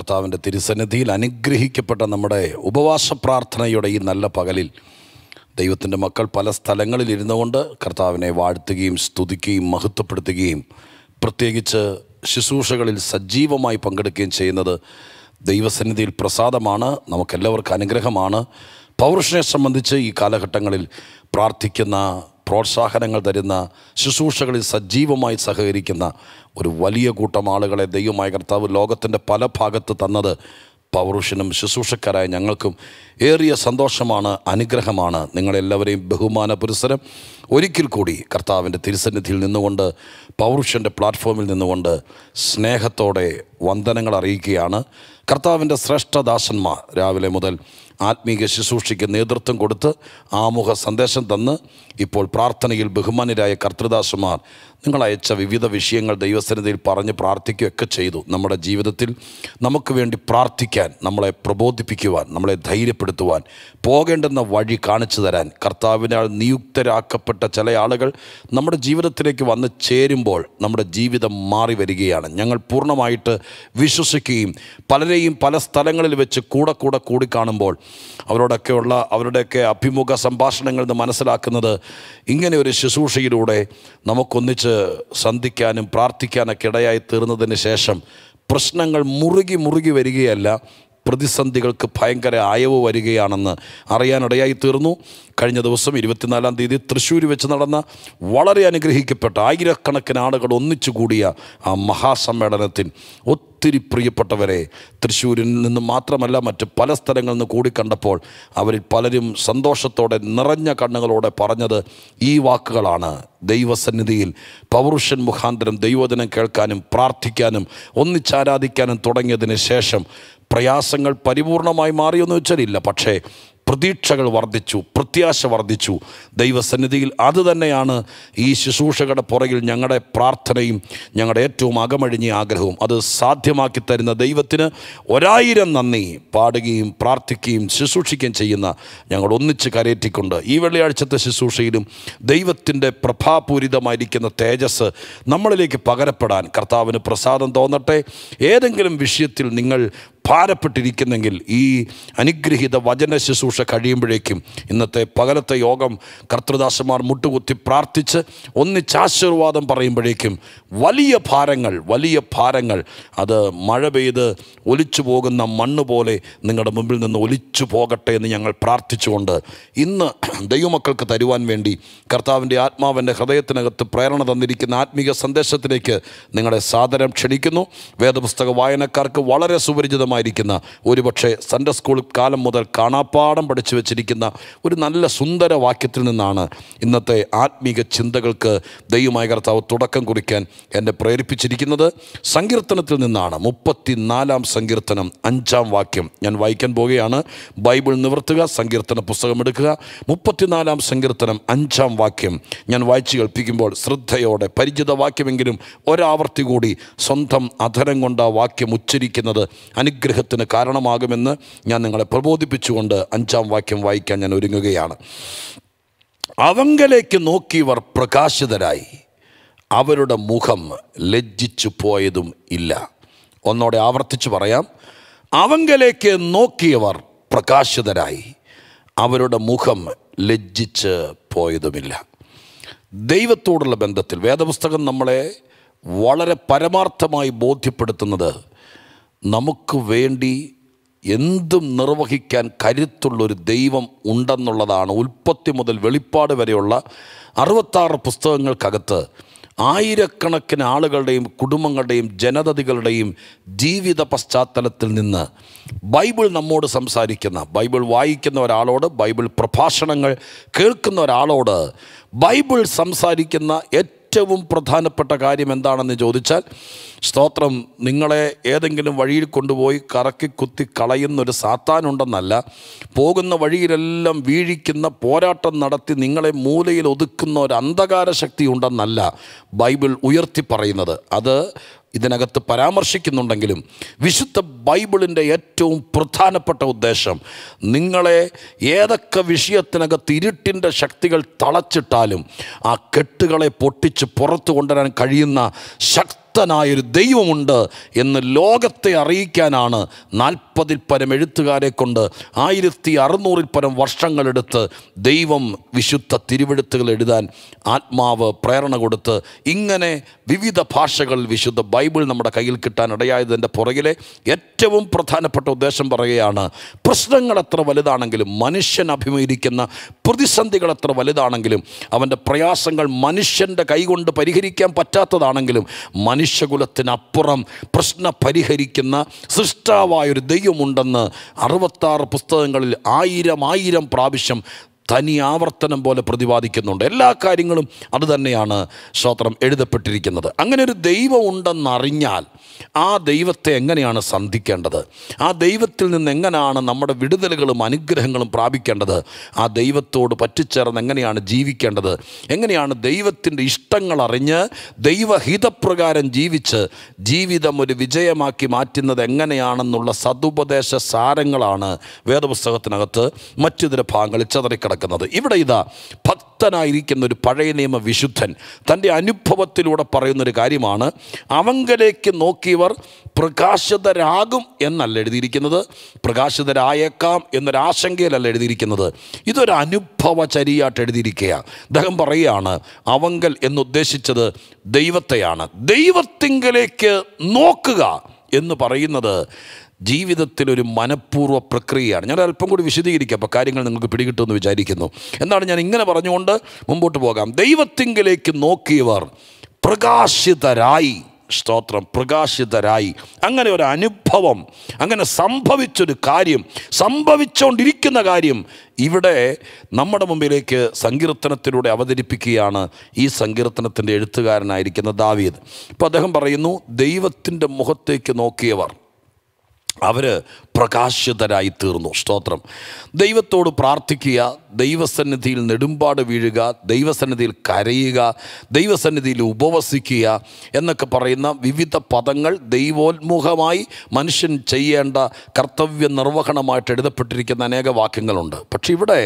കർത്താവിൻ്റെ തിരുസന്നിധിയിൽ അനുഗ്രഹിക്കപ്പെട്ട നമ്മുടെ ഉപവാസ പ്രാർത്ഥനയുടെ ഈ നല്ല പകലിൽ ദൈവത്തിൻ്റെ മക്കൾ പല സ്ഥലങ്ങളിൽ ഇരുന്നുകൊണ്ട് കർത്താവിനെ വാഴ്ത്തുകയും സ്തുതിക്കുകയും മഹത്വപ്പെടുത്തുകയും പ്രത്യേകിച്ച് ശുശ്രൂഷകളിൽ സജീവമായി പങ്കെടുക്കുകയും ചെയ്യുന്നത് ദൈവസന്നിധിയിൽ പ്രസാദമാണ് നമുക്കെല്ലാവർക്കും അനുഗ്രഹമാണ് പൗരുഷനെ സംബന്ധിച്ച് ഈ കാലഘട്ടങ്ങളിൽ പ്രാർത്ഥിക്കുന്ന പ്രോത്സാഹനങ്ങൾ തരുന്ന ശുശ്രൂഷകളിൽ സജീവമായി സഹകരിക്കുന്ന ഒരു വലിയ കൂട്ടം ആളുകളെ ദൈവമായ കർത്താവ് ലോകത്തിൻ്റെ പല ഭാഗത്ത് തന്നത് പൗരുഷനും ശുശ്രൂഷക്കാരായ ഞങ്ങൾക്കും ഏറിയ സന്തോഷമാണ് അനുഗ്രഹമാണ് നിങ്ങളെല്ലാവരെയും ബഹുമാന പുരസരം ഒരിക്കൽ കൂടി കർത്താവിൻ്റെ തിരുസന്നിധിയിൽ നിന്നുകൊണ്ട് പൗരുഷൻ്റെ പ്ലാറ്റ്ഫോമിൽ നിന്നുകൊണ്ട് സ്നേഹത്തോടെ വന്ദനങ്ങൾ അറിയിക്കുകയാണ് കർത്താവിൻ്റെ ശ്രേഷ്ഠദാസന്മാർ രാവിലെ മുതൽ ആത്മീക ശുശ്രൂഷയ്ക്ക് നേതൃത്വം കൊടുത്ത് ആമുഖ സന്ദേശം തന്ന് ഇപ്പോൾ പ്രാർത്ഥനയിൽ ബഹുമാനരായ കർത്തൃദാസന്മാർ നിങ്ങൾ അയച്ച വിവിധ വിഷയങ്ങൾ ദൈവസന്നിധിയിൽ പറഞ്ഞ് പ്രാർത്ഥിക്കുകയൊക്കെ ചെയ്തു നമ്മുടെ ജീവിതത്തിൽ നമുക്ക് വേണ്ടി പ്രാർത്ഥിക്കാൻ നമ്മളെ പ്രബോധിപ്പിക്കുവാൻ നമ്മളെ ധൈര്യപ്പെടുത്തുവാൻ പോകേണ്ടുന്ന വഴി കാണിച്ചു തരാൻ കർത്താവിനാൽ നിയുക്തരാക്കപ്പെട്ട ചില ആളുകൾ നമ്മുടെ ജീവിതത്തിലേക്ക് വന്ന് ചേരുമ്പോൾ നമ്മുടെ ജീവിതം മാറി വരികയാണ് ഞങ്ങൾ പൂർണ്ണമായിട്ട് വിശ്വസിക്കുകയും പലരെയും പല സ്ഥലങ്ങളിൽ വെച്ച് കൂടെ കൂടെ കൂടിക്കാണുമ്പോൾ അവരോടൊക്കെയുള്ള അവരുടെയൊക്കെ അഭിമുഖ സംഭാഷണങ്ങളിൽ നിന്ന് മനസ്സിലാക്കുന്നത് ഇങ്ങനെ ഒരു ശുശ്രൂഷയിലൂടെ നമുക്കൊന്നിച്ച് സന്ധിക്കാനും പ്രാർത്ഥിക്കാനൊക്കെ ഇടയായി തീർന്നതിന് ശേഷം പ്രശ്നങ്ങൾ മുറുകി മുറുകി വരികയല്ല പ്രതിസന്ധികൾക്ക് ഭയങ്കര അയവ് വരികയാണെന്ന് അറിയാനിടയായി തീർന്നു കഴിഞ്ഞ ദിവസം ഇരുപത്തിനാലാം തീയതി തൃശ്ശൂർ വെച്ച് നടന്ന വളരെ അനുഗ്രഹിക്കപ്പെട്ട ആയിരക്കണക്കിന് ആളുകൾ ഒന്നിച്ചു കൂടിയ ആ മഹാസമ്മേളനത്തിൽ ഒത്തിരി പ്രിയപ്പെട്ടവരെ തൃശ്ശൂരിൽ നിന്ന് മാത്രമല്ല മറ്റ് പല സ്ഥലങ്ങളിൽ നിന്ന് കൂടി കണ്ടപ്പോൾ അവരിൽ പലരും സന്തോഷത്തോടെ നിറഞ്ഞ കണ്ണുകളോടെ പറഞ്ഞത് ഈ വാക്കുകളാണ് ദൈവസന്നിധിയിൽ പൗരുഷൻ മുഖാന്തരം ദൈവദിനം കേൾക്കാനും പ്രാർത്ഥിക്കാനും ഒന്നിച്ചാരാധിക്കാനും തുടങ്ങിയതിന് ശേഷം പ്രയാസങ്ങൾ പരിപൂർണമായി മാറിയെന്ന് വെച്ചാലില്ല പക്ഷേ പ്രതീക്ഷകൾ വർദ്ധിച്ചു പ്രത്യാശ വർദ്ധിച്ചു ദൈവസന്നിധിയിൽ അതുതന്നെയാണ് ഈ ശുശ്രൂഷകളുടെ പുറകിൽ ഞങ്ങളുടെ പ്രാർത്ഥനയും ഞങ്ങളുടെ ഏറ്റവും അകമഴിഞ്ഞ ആഗ്രഹവും അത് സാധ്യമാക്കി തരുന്ന ദൈവത്തിന് ഒരായിരം നന്ദി പാടുകയും പ്രാർത്ഥിക്കുകയും ശുശ്രൂഷിക്കുകയും ചെയ്യുന്ന ഞങ്ങൾ ഒന്നിച്ച് കരയേറ്റിക്കൊണ്ട് ഈ വെള്ളിയാഴ്ചത്തെ ശുശ്രൂഷയിലും ദൈവത്തിൻ്റെ പ്രഭാപൂരിതമായിരിക്കുന്ന തേജസ് നമ്മളിലേക്ക് പകരപ്പെടാൻ കർത്താവിന് പ്രസാദം തോന്നട്ടെ ഏതെങ്കിലും വിഷയത്തിൽ നിങ്ങൾ ഭാരപ്പെട്ടിരിക്കുന്നെങ്കിൽ ഈ അനുഗ്രഹീത വചന ശുശ്രൂഷ കഴിയുമ്പോഴേക്കും ഇന്നത്തെ പകലത്തെ യോഗം കർത്തൃദാസന്മാർ മുട്ടുകുത്തി പ്രാർത്ഥിച്ച് ഒന്നിച്ചാശീർവാദം പറയുമ്പോഴേക്കും വലിയ ഭാരങ്ങൾ വലിയ ഭാരങ്ങൾ അത് മഴ പെയ്ത് ഒലിച്ചു പോകുന്ന മണ്ണ് പോലെ നിങ്ങളുടെ മുമ്പിൽ നിന്ന് ഒലിച്ചു പോകട്ടെ എന്ന് ഞങ്ങൾ പ്രാർത്ഥിച്ചുകൊണ്ട് ഇന്ന് ദൈവമക്കൾക്ക് തരുവാൻ വേണ്ടി കർത്താവിൻ്റെ ആത്മാവിൻ്റെ ഹൃദയത്തിനകത്ത് പ്രേരണ തന്നിരിക്കുന്ന ആത്മീക സന്ദേശത്തിലേക്ക് നിങ്ങളെ സാദരം ക്ഷണിക്കുന്നു വേദപുസ്തക വായനക്കാർക്ക് വളരെ സുപരിചിതമായിരിക്കുന്ന ഒരുപക്ഷെ സൺഡേ സ്കൂൾ കാലം മുതൽ കാണാപ്പാടം പഠിച്ചു വെച്ചിരിക്കുന്ന ഒരു നല്ല സുന്ദര വാക്യത്തിൽ നിന്നാണ് ഇന്നത്തെ ആത്മീക ചിന്തകൾക്ക് ദൈവമായ കർത്താവ് തുടക്കം കുറിക്കാൻ എന്നെ പ്രേരിപ്പിച്ചിരിക്കുന്നത് സങ്കീർത്തനത്തിൽ നിന്നാണ് മുപ്പത്തിനാലാം സങ്കീർത്തനം അഞ്ചാം വാക്യം ഞാൻ വായിക്കാൻ പോവുകയാണ് ബൈബിൾ നിവർത്തുക സങ്കീർത്തന പുസ്തകം എടുക്കുക മുപ്പത്തിനാലാം സങ്കീർത്തനം അഞ്ചാം വാക്യം ഞാൻ വായിച്ചു കേൾപ്പിക്കുമ്പോൾ ശ്രദ്ധയോടെ പരിചിത വാക്യമെങ്കിലും ഒരാവർത്തി കൂടി സ്വന്തം അധരം കൊണ്ട് ആ വാക്യം ഉച്ചരിക്കുന്നത് അനുഗ്രഹത്തിന് കാരണമാകുമെന്ന് ഞാൻ നിങ്ങളെ പ്രബോധിപ്പിച്ചുകൊണ്ട് അഞ്ചാം വാക്യം വായിക്കാൻ ഞാൻ ഒരുങ്ങുകയാണ് അവങ്കലേക്ക് നോക്കിയവർ പ്രകാശിതരായി അവരുടെ മുഖം ലജ്ജിച്ചു പോയതും ഇല്ല ഒന്നോടെ ആവർത്തിച്ച് പറയാം അവങ്കലേക്ക് നോക്കിയവർ പ്രകാശിതരായി അവരുടെ മുഖം ലജ്ജിച്ച് പോയതുമില്ല ദൈവത്തോടുള്ള ബന്ധത്തിൽ വേദപുസ്തകം നമ്മളെ വളരെ പരമാർത്ഥമായി ബോധ്യപ്പെടുത്തുന്നത് നമുക്ക് വേണ്ടി എന്തും നിർവഹിക്കാൻ കരുത്തുള്ളൊരു ദൈവം ഉണ്ടെന്നുള്ളതാണ് ഉൽപ്പത്തി മുതൽ വെളിപ്പാട് വരെയുള്ള അറുപത്താറ് പുസ്തകങ്ങൾക്കകത്ത് ആയിരക്കണക്കിന് ആളുകളുടെയും കുടുംബങ്ങളുടെയും ജനതതികളുടെയും ജീവിത പശ്ചാത്തലത്തിൽ നിന്ന് ബൈബിൾ നമ്മോട് സംസാരിക്കുന്ന ബൈബിൾ വായിക്കുന്ന ഒരാളോട് ബൈബിൾ പ്രഭാഷണങ്ങൾ കേൾക്കുന്ന ഒരാളോട് ബൈബിൾ സംസാരിക്കുന്ന ഏറ്റവും പ്രധാനപ്പെട്ട കാര്യം എന്താണെന്ന് ചോദിച്ചാൽ സ്തോത്രം നിങ്ങളെ ഏതെങ്കിലും വഴിയിൽ കൊണ്ടുപോയി കറക്കി കുത്തി കളയുന്നൊരു സാത്താനുണ്ടെന്നല്ല പോകുന്ന വഴിയിലെല്ലാം വീഴിക്കുന്ന പോരാട്ടം നടത്തി നിങ്ങളെ മൂലയിൽ ഒതുക്കുന്ന ഒരു അന്ധകാര ശക്തി ഉണ്ടെന്നല്ല ബൈബിൾ ഉയർത്തി പറയുന്നത് അത് ഇതിനകത്ത് പരാമർശിക്കുന്നുണ്ടെങ്കിലും വിശുദ്ധ ബൈബിളിൻ്റെ ഏറ്റവും പ്രധാനപ്പെട്ട ഉദ്ദേശം നിങ്ങളെ ഏതൊക്കെ വിഷയത്തിനകത്ത് ഇരുട്ടിൻ്റെ ശക്തികൾ തളച്ചിട്ടാലും ആ കെട്ടുകളെ പൊട്ടിച്ച് പുറത്തു കൊണ്ടുവരാൻ കഴിയുന്ന ശക്തി ഭക്തനായൊരു ദൈവമുണ്ട് എന്ന് ലോകത്തെ അറിയിക്കാനാണ് നാൽപ്പതിൽ പരം എഴുത്തുകാരെ കൊണ്ട് ആയിരത്തി അറുന്നൂറിൽ പരം വർഷങ്ങളെടുത്ത് ദൈവം വിശുദ്ധ തിരുവെഴുത്തുകൾ എഴുതാൻ ആത്മാവ് പ്രേരണ കൊടുത്ത് ഇങ്ങനെ വിവിധ ഭാഷകളിൽ വിശുദ്ധ ബൈബിൾ നമ്മുടെ കയ്യിൽ കിട്ടാൻ ഇടയായതിൻ്റെ പുറകിലെ ഏറ്റവും പ്രധാനപ്പെട്ട ഉദ്ദേശം പറയുകയാണ് പ്രശ്നങ്ങൾ എത്ര വലുതാണെങ്കിലും മനുഷ്യൻ അഭിമുഖീകരിക്കുന്ന പ്രതിസന്ധികൾ എത്ര വലുതാണെങ്കിലും അവൻ്റെ പ്രയാസങ്ങൾ മനുഷ്യൻ്റെ കൈകൊണ്ട് പരിഹരിക്കാൻ പറ്റാത്തതാണെങ്കിലും മനുഷ്യകുലത്തിനപ്പുറം പ്രശ്ന പരിഹരിക്കുന്ന സൃഷ്ടാവായൊരു ദൈവമുണ്ടെന്ന് അറുപത്താറ് പുസ്തകങ്ങളിൽ ആയിരം ആയിരം പ്രാവശ്യം തനി ആവർത്തനം പോലെ പ്രതിപാദിക്കുന്നുണ്ട് എല്ലാ കാര്യങ്ങളും അത് തന്നെയാണ് സ്തോത്രം എഴുതപ്പെട്ടിരിക്കുന്നത് അങ്ങനെ ഒരു ദൈവം ഉണ്ടെന്നറിഞ്ഞാൽ ആ ദൈവത്തെ എങ്ങനെയാണ് സന്ധിക്കേണ്ടത് ആ ദൈവത്തിൽ നിന്ന് എങ്ങനെയാണ് നമ്മുടെ വിടുതലുകളും അനുഗ്രഹങ്ങളും പ്രാപിക്കേണ്ടത് ആ ദൈവത്തോട് പറ്റിച്ചേർന്ന് എങ്ങനെയാണ് ജീവിക്കേണ്ടത് എങ്ങനെയാണ് ദൈവത്തിൻ്റെ ഇഷ്ടങ്ങൾ അറിഞ്ഞ് ദൈവഹിതപ്രകാരം ജീവിച്ച് ജീവിതം ഒരു വിജയമാക്കി മാറ്റുന്നത് എങ്ങനെയാണെന്നുള്ള സതുപദേശ സാരങ്ങളാണ് വേദപുസ്തകത്തിനകത്ത് മറ്റു ഭാഗങ്ങളിൽ ചതറിക്കിടക്കുന്നത് ഇവിടെ ഇതാ ഭക്തനായിരിക്കുന്ന ഒരു പഴയ നിയമ വിശുദ്ധൻ തൻ്റെ അനുഭവത്തിലൂടെ പറയുന്നൊരു കാര്യമാണ് അവങ്കലേക്ക് നോക്കിയവർ പ്രകാശിതരാകും എന്നല്ല എഴുതിയിരിക്കുന്നത് പ്രകാശിതരായേക്കാം എന്നൊരാശങ്കയിലല്ല എഴുതിയിരിക്കുന്നത് ഇതൊരു അനുഭവചരിയായിട്ട് എഴുതിയിരിക്കുക അദ്ദേഹം പറയുകയാണ് അവങ്കൽ എന്നുദ്ദേശിച്ചത് ദൈവത്തെയാണ് ദൈവത്തിങ്കലേക്ക് നോക്കുക എന്ന് പറയുന്നത് ജീവിതത്തിൽ ഒരു മനഃപൂർവ്വ പ്രക്രിയയാണ് ഞാൻ അല്പം കൂടി വിശദീകരിക്കാം അപ്പോൾ കാര്യങ്ങൾ നിങ്ങൾക്ക് പിടികിട്ടുമെന്ന് വിചാരിക്കുന്നു എന്താണ് ഞാൻ ഇങ്ങനെ പറഞ്ഞുകൊണ്ട് മുമ്പോട്ട് പോകാം ദൈവത്തിങ്കിലേക്ക് നോക്കിയവർ പ്രകാശിതരായി സ്തോത്രം പ്രകാശിതരായി അങ്ങനെ ഒരു അനുഭവം അങ്ങനെ സംഭവിച്ചൊരു കാര്യം സംഭവിച്ചുകൊണ്ടിരിക്കുന്ന കാര്യം ഇവിടെ നമ്മുടെ മുമ്പിലേക്ക് സങ്കീർത്തനത്തിലൂടെ അവതരിപ്പിക്കുകയാണ് ഈ സങ്കീർത്തനത്തിൻ്റെ എഴുത്തുകാരനായിരിക്കുന്ന ദാവീദ് ഇപ്പോൾ അദ്ദേഹം പറയുന്നു ദൈവത്തിൻ്റെ മുഖത്തേക്ക് നോക്കിയവർ അവർ പ്രകാശിതരായി തീർന്നു സ്തോത്രം ദൈവത്തോട് പ്രാർത്ഥിക്കുക ദൈവസന്നിധിയിൽ നെടുമ്പാട് വീഴുക ദൈവസന്നിധിയിൽ കരയുക ദൈവസന്നിധിയിൽ ഉപവസിക്കുക എന്നൊക്കെ പറയുന്ന വിവിധ പദങ്ങൾ ദൈവോന്മുഖമായി മനുഷ്യൻ ചെയ്യേണ്ട കർത്തവ്യ നിർവഹണമായിട്ട് എഴുതപ്പെട്ടിരിക്കുന്ന അനേക വാക്യങ്ങളുണ്ട് പക്ഷെ ഇവിടെ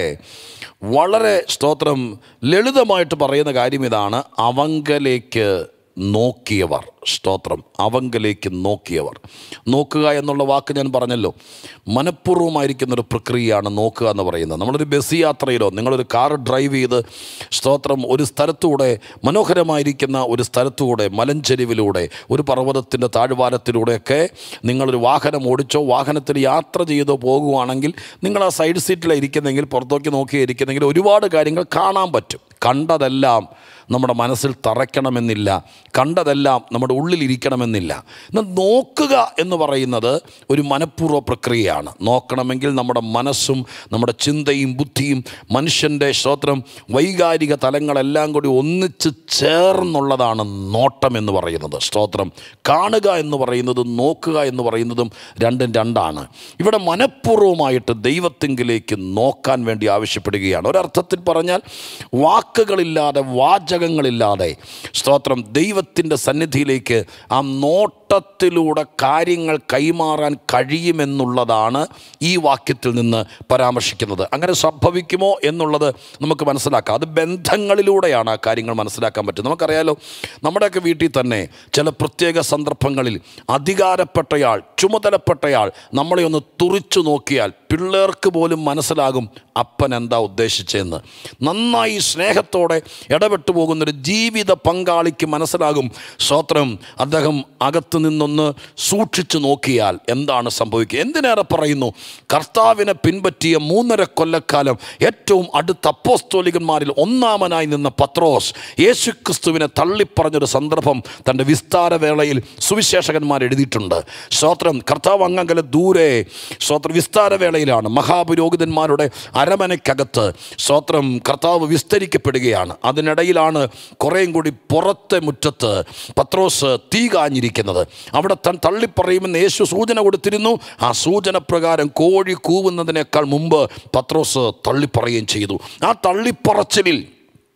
വളരെ സ്തോത്രം ലളിതമായിട്ട് പറയുന്ന കാര്യം ഇതാണ് അവങ്കലേക്ക് നോക്കിയവർ സ്തോത്രം അവങ്കലേക്ക് നോക്കിയവർ നോക്കുക എന്നുള്ള വാക്ക് ഞാൻ പറഞ്ഞല്ലോ മനഃപൂർവ്വമായിരിക്കുന്ന ഒരു പ്രക്രിയയാണ് നോക്കുക എന്ന് പറയുന്നത് നമ്മളൊരു ബസ് യാത്രയിലോ നിങ്ങളൊരു കാർ ഡ്രൈവ് ചെയ്ത് സ്തോത്രം ഒരു സ്ഥലത്തൂടെ മനോഹരമായിരിക്കുന്ന ഒരു സ്ഥലത്തൂടെ മലഞ്ചെരിവിലൂടെ ഒരു പർവ്വതത്തിൻ്റെ താഴ്വാരത്തിലൂടെയൊക്കെ നിങ്ങളൊരു വാഹനം ഓടിച്ചോ വാഹനത്തിൽ യാത്ര ചെയ്തോ പോകുവാണെങ്കിൽ നിങ്ങൾ ആ സൈഡ് സീറ്റിലാണ് ഇരിക്കുന്നെങ്കിൽ പുറത്തേക്ക് നോക്കി ഇരിക്കുന്നെങ്കിൽ ഒരുപാട് കാര്യങ്ങൾ കാണാൻ പറ്റും കണ്ടതെല്ലാം നമ്മുടെ മനസ്സിൽ തറയ്ക്കണമെന്നില്ല കണ്ടതെല്ലാം നമ്മുടെ ഉള്ളിലിരിക്കണമെന്നില്ല എന്നാൽ നോക്കുക എന്ന് പറയുന്നത് ഒരു മനഃപൂർവ്വ പ്രക്രിയയാണ് നോക്കണമെങ്കിൽ നമ്മുടെ മനസ്സും നമ്മുടെ ചിന്തയും ബുദ്ധിയും മനുഷ്യൻ്റെ ശ്രോത്രം വൈകാരിക തലങ്ങളെല്ലാം കൂടി ഒന്നിച്ച് ചേർന്നുള്ളതാണ് നോട്ടം എന്ന് പറയുന്നത് സ്തോത്രം കാണുക എന്ന് പറയുന്നതും നോക്കുക എന്ന് പറയുന്നതും രണ്ടും രണ്ടാണ് ഇവിടെ മനഃപൂർവ്വമായിട്ട് ദൈവത്തെങ്കിലേക്ക് നോക്കാൻ വേണ്ടി ആവശ്യപ്പെടുകയാണ് ഒരർത്ഥത്തിൽ പറഞ്ഞാൽ വാക്കുകളില്ലാതെ വാചകങ്ങളില്ലാതെ സ്തോത്രം ദൈവത്തിൻ്റെ സന്നിധിയിലേക്ക് ആ നോട്ടത്തിലൂടെ കാര്യങ്ങൾ കൈമാറാൻ കഴിയുമെന്നുള്ളതാണ് ഈ വാക്യത്തിൽ നിന്ന് പരാമർശിക്കുന്നത് അങ്ങനെ സംഭവിക്കുമോ എന്നുള്ളത് നമുക്ക് മനസ്സിലാക്കാം അത് ബന്ധങ്ങളിലൂടെയാണ് ആ കാര്യങ്ങൾ മനസ്സിലാക്കാൻ പറ്റും നമുക്കറിയാലോ നമ്മുടെയൊക്കെ വീട്ടിൽ തന്നെ ചില പ്രത്യേക സന്ദർഭങ്ങളിൽ അധികാരപ്പെട്ടയാൾ ചുമതലപ്പെട്ടയാൾ നമ്മളെ ഒന്ന് തുറിച്ചു നോക്കിയാൽ പിള്ളേർക്ക് പോലും മനസ്സിലാകും അപ്പൻ എന്താ ഉദ്ദേശിച്ചതെന്ന് നന്നായി സ്നേഹത്തോടെ ഇടപെട്ടു പോകുന്നൊരു ജീവിത പങ്കാളിക്ക് മനസ്സിലാകും സ്വത്രം അദ്ദേഹം അകത്തു നിന്നൊന്ന് സൂക്ഷിച്ചു നോക്കിയാൽ എന്താണ് സംഭവിക്കുക എന്തിനേറെ പറയുന്നു കർത്താവിനെ പിൻപറ്റിയ മൂന്നര കൊല്ലക്കാലം ഏറ്റവും അടുത്ത അപ്പോസ്തോലികന്മാരിൽ ഒന്നാമനായി നിന്ന പത്രോസ് യേശുക്രിസ്തുവിനെ തള്ളിപ്പറഞ്ഞൊരു സന്ദർഭം തൻ്റെ വിസ്താരവേളയിൽ സുവിശേഷകന്മാർ എഴുതിയിട്ടുണ്ട് സ്തോത്രം കർത്താവ് അങ്ങങ്കല ദൂരെ സ്തോത്ര വിസ്താരവേളയിലാണ് മഹാപുരോഹിതന്മാരുടെ അരമനയ്ക്കകത്ത് സ്തോത്രം കർത്താവ് വിസ്തരിക്കപ്പെടുകയാണ് അതിനിടയിലാണ് കുറേയും കൂടി പുറത്തെ മുറ്റത്ത് പത്രോസ് തീ കാഞ്ഞിരിക്കുന്നത് അവിടെ താൻ തള്ളിപ്പറയുമെന്ന് യേശു സൂചന കൊടുത്തിരുന്നു ആ സൂചന പ്രകാരം കോഴി കൂവുന്നതിനേക്കാൾ മുമ്പ് പത്രോസ് തള്ളിപ്പറയുകയും ചെയ്തു ആ തള്ളിപ്പറച്ചിലിൽ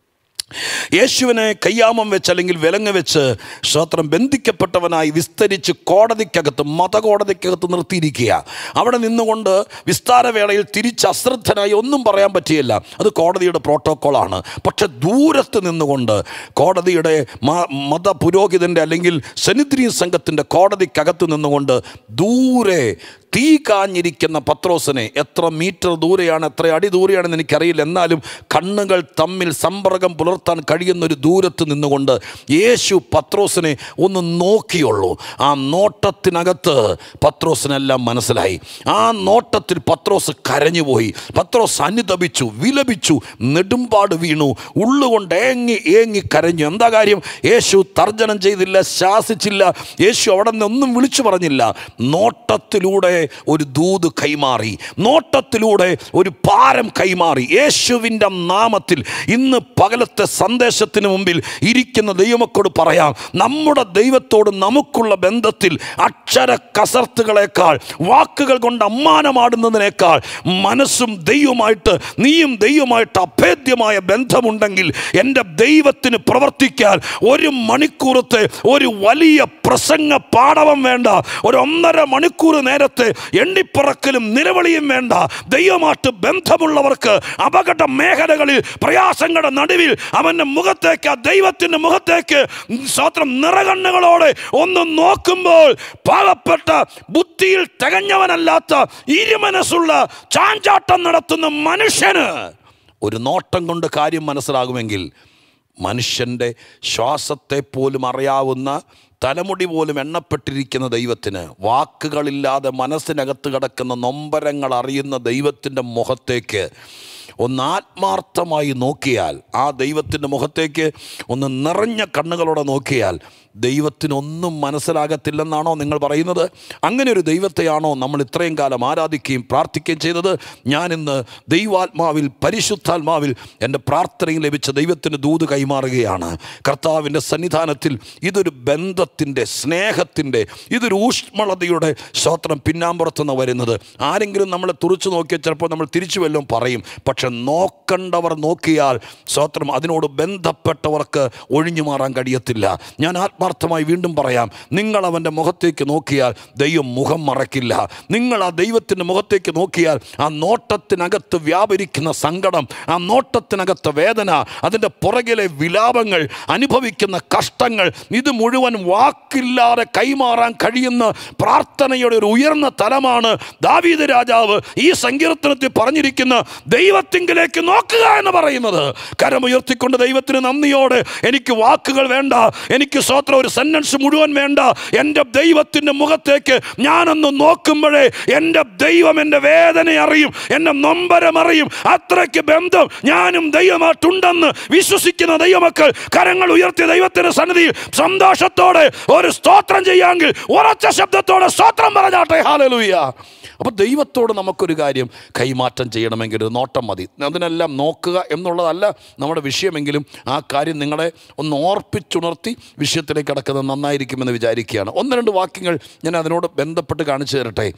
യേശുവിനെ കയ്യാമം വെച്ച് അല്ലെങ്കിൽ വിലങ്ങ് വെച്ച് സ്തോത്രം ബന്ധിക്കപ്പെട്ടവനായി വിസ്തരിച്ച് കോടതിക്കകത്ത് മതകോടതിക്കകത്ത് നിർത്തിയിരിക്കുക അവിടെ നിന്നുകൊണ്ട് വിസ്താരവേളയിൽ തിരിച്ച് അശ്രദ്ധനായി ഒന്നും പറയാൻ പറ്റിയില്ല അത് കോടതിയുടെ പ്രോട്ടോക്കോളാണ് പക്ഷെ ദൂരത്ത് നിന്നുകൊണ്ട് കോടതിയുടെ മ- മത പുരോഹിതൻ്റെ അല്ലെങ്കിൽ സെനിദ്രീൻ സംഘത്തിൻ്റെ കോടതിക്കകത്ത് നിന്നുകൊണ്ട് ദൂരെ തീ കാഞ്ഞിരിക്കുന്ന പത്രോസിനെ എത്ര മീറ്റർ ദൂരെയാണ് എത്ര അടി ദൂരെയാണെന്ന് എനിക്കറിയില്ല എന്നാലും കണ്ണുകൾ തമ്മിൽ സമ്പർക്കം പുലർത്താൻ കഴിയുന്ന ഒരു ദൂരത്ത് നിന്നുകൊണ്ട് യേശു പത്രോസിനെ ഒന്ന് നോക്കിയുള്ളൂ ആ നോട്ടത്തിനകത്ത് പത്രോസിനെല്ലാം മനസ്സിലായി ആ നോട്ടത്തിൽ പത്രോസ് കരഞ്ഞുപോയി പത്രോസ് അനുതപിച്ചു വിലപിച്ചു നെടുമ്പാട് വീണു ഉള്ളുകൊണ്ട് ഏങ്ങി ഏങ്ങി കരഞ്ഞു എന്താ കാര്യം യേശു തർജനം ചെയ്തില്ല ശാസിച്ചില്ല യേശു അവിടെ നിന്ന് ഒന്നും വിളിച്ചു പറഞ്ഞില്ല നോട്ടത്തിലൂടെ ഒരു ദൂത് കൈമാറി നോട്ടത്തിലൂടെ ഒരു പാരം കൈമാറി യേശുവിൻ്റെ നാമത്തിൽ ഇന്ന് പകലത്തെ സന്ദേശത്തിന് മുമ്പിൽ ഇരിക്കുന്ന ദൈവമക്കളോട് പറയാം നമ്മുടെ ദൈവത്തോട് നമുക്കുള്ള ബന്ധത്തിൽ അക്ഷര കസർത്തുകളേക്കാൾ വാക്കുകൾ കൊണ്ട് അമ്മാനമാടുന്നതിനേക്കാൾ മനസ്സും ദൈവമായിട്ട് നീയും ദൈവമായിട്ട് അഭേദ്യമായ ബന്ധമുണ്ടെങ്കിൽ എൻ്റെ ദൈവത്തിന് പ്രവർത്തിക്കാൻ ഒരു മണിക്കൂറത്തെ ഒരു വലിയ പ്രസംഗ പാടവം വേണ്ട ഒരു ഒന്നര മണിക്കൂർ നേരത്തെ എണ്ണിപ്പറക്കലും നിലവിളിയും വേണ്ട ദൈവമായിട്ട് ബന്ധമുള്ളവർക്ക് അപകട മേഖലകളിൽ പ്രയാസങ്ങളുടെ നടുവിൽ അവൻ്റെ മുഖത്തേക്ക് ആ ദൈവത്തിൻ്റെ മുഖത്തേക്ക് സ്വത്രം നിറകണ്ണുകളോടെ ഒന്ന് നോക്കുമ്പോൾ പാവപ്പെട്ട ബുദ്ധിയിൽ തികഞ്ഞവനല്ലാത്ത ഇരുമനസ്സുള്ള ചാഞ്ചാട്ടം നടത്തുന്ന മനുഷ്യന് ഒരു നോട്ടം കൊണ്ട് കാര്യം മനസ്സിലാകുമെങ്കിൽ മനുഷ്യൻ്റെ ശ്വാസത്തെ പോലും അറിയാവുന്ന തലമുടി പോലും എണ്ണപ്പെട്ടിരിക്കുന്ന ദൈവത്തിന് വാക്കുകളില്ലാതെ മനസ്സിനകത്ത് കിടക്കുന്ന നൊമ്പരങ്ങൾ അറിയുന്ന ദൈവത്തിൻ്റെ മുഖത്തേക്ക് ഒന്ന് ആത്മാർത്ഥമായി നോക്കിയാൽ ആ ദൈവത്തിൻ്റെ മുഖത്തേക്ക് ഒന്ന് നിറഞ്ഞ കണ്ണുകളോടെ നോക്കിയാൽ ദൈവത്തിനൊന്നും മനസ്സിലാകത്തില്ലെന്നാണോ നിങ്ങൾ പറയുന്നത് അങ്ങനെ ഒരു ദൈവത്തെയാണോ നമ്മൾ ഇത്രയും കാലം ആരാധിക്കുകയും പ്രാർത്ഥിക്കുകയും ചെയ്തത് ഞാനിന്ന് ദൈവാത്മാവിൽ പരിശുദ്ധാത്മാവിൽ എൻ്റെ പ്രാർത്ഥനയിൽ ലഭിച്ച ദൈവത്തിന് ദൂത് കൈമാറുകയാണ് കർത്താവിൻ്റെ സന്നിധാനത്തിൽ ഇതൊരു ബന്ധത്തിൻ്റെ സ്നേഹത്തിൻ്റെ ഇതൊരു ഊഷ്മളതയുടെ സ്തോത്രം പിന്നാമ്പുറത്തുനിന്ന് വരുന്നത് ആരെങ്കിലും നമ്മളെ തുറച്ചു നോക്കിയാൽ ചിലപ്പോൾ നമ്മൾ തിരിച്ചു വല്ലതും പറയും പക്ഷെ നോക്കണ്ടവർ നോക്കിയാൽ സ്തോത്രം അതിനോട് ബന്ധപ്പെട്ടവർക്ക് ഒഴിഞ്ഞു മാറാൻ കഴിയത്തില്ല ഞാൻ ആത്മാർത്ഥമായി വീണ്ടും പറയാം നിങ്ങൾ അവൻ്റെ മുഖത്തേക്ക് നോക്കിയാൽ ദൈവം മുഖം മറക്കില്ല നിങ്ങൾ ആ ദൈവത്തിൻ്റെ മുഖത്തേക്ക് നോക്കിയാൽ ആ നോട്ടത്തിനകത്ത് വ്യാപരിക്കുന്ന സങ്കടം ആ നോട്ടത്തിനകത്ത് വേദന അതിൻ്റെ പുറകിലെ വിലാപങ്ങൾ അനുഭവിക്കുന്ന കഷ്ടങ്ങൾ ഇത് മുഴുവൻ വാക്കില്ലാതെ കൈമാറാൻ കഴിയുന്ന പ്രാർത്ഥനയുടെ ഒരു ഉയർന്ന തലമാണ് ദാവീദ് രാജാവ് ഈ സങ്കീർത്തനത്തിൽ പറഞ്ഞിരിക്കുന്ന ദൈവത്തിങ്കിലേക്ക് നോക്കുക എന്ന് പറയുന്നത് കരമുയർത്തിക്കൊണ്ട് ദൈവത്തിന് നന്ദിയോടെ എനിക്ക് വാക്കുകൾ വേണ്ട എനിക്ക് സ്വത്രം ഒരു സെന്റൻസ് മുഴുവൻ വേണ്ട എൻ്റെ ദൈവത്തിൻ്റെ മുഖത്തേക്ക് ഞാനൊന്ന് നോക്കുമ്പോഴേ എൻ്റെ ദൈവം എൻ്റെ വേദന അറിയും എൻ്റെ നൊമ്പരം അറിയും അത്രയ്ക്ക് ബന്ധം ഞാനും ദൈവമായിട്ടുണ്ടെന്ന് വിശ്വസിക്കുന്ന ദൈവമക്കൾ കരങ്ങൾ ഉയർത്തിയ ദൈവത്തിന്റെ സന്നിധിയിൽ സന്തോഷത്തോടെ ഒരു സ്തോത്രം ചെയ്യാമെങ്കിൽ ഉറച്ച ശബ്ദത്തോടെ സ്തോത്രം പറഞ്ഞാട്ടെ ഹാലലൂയ അപ്പോൾ ദൈവത്തോട് നമുക്കൊരു കാര്യം കൈമാറ്റം ചെയ്യണമെങ്കിൽ ഒരു നോട്ടം മതി അതിനെല്ലാം നോക്കുക എന്നുള്ളതല്ല നമ്മുടെ വിഷയമെങ്കിലും ആ കാര്യം നിങ്ങളെ ഒന്ന് ഓർപ്പിച്ചുണർത്തി വിഷയത്തിലേക്ക് കിടക്കുന്നത് നന്നായിരിക്കുമെന്ന് വിചാരിക്കുകയാണ് ഒന്ന് രണ്ട് വാക്യങ്ങൾ ഞാൻ അതിനോട് ബന്ധപ്പെട്ട് കാണിച്ചു തരട്ടെ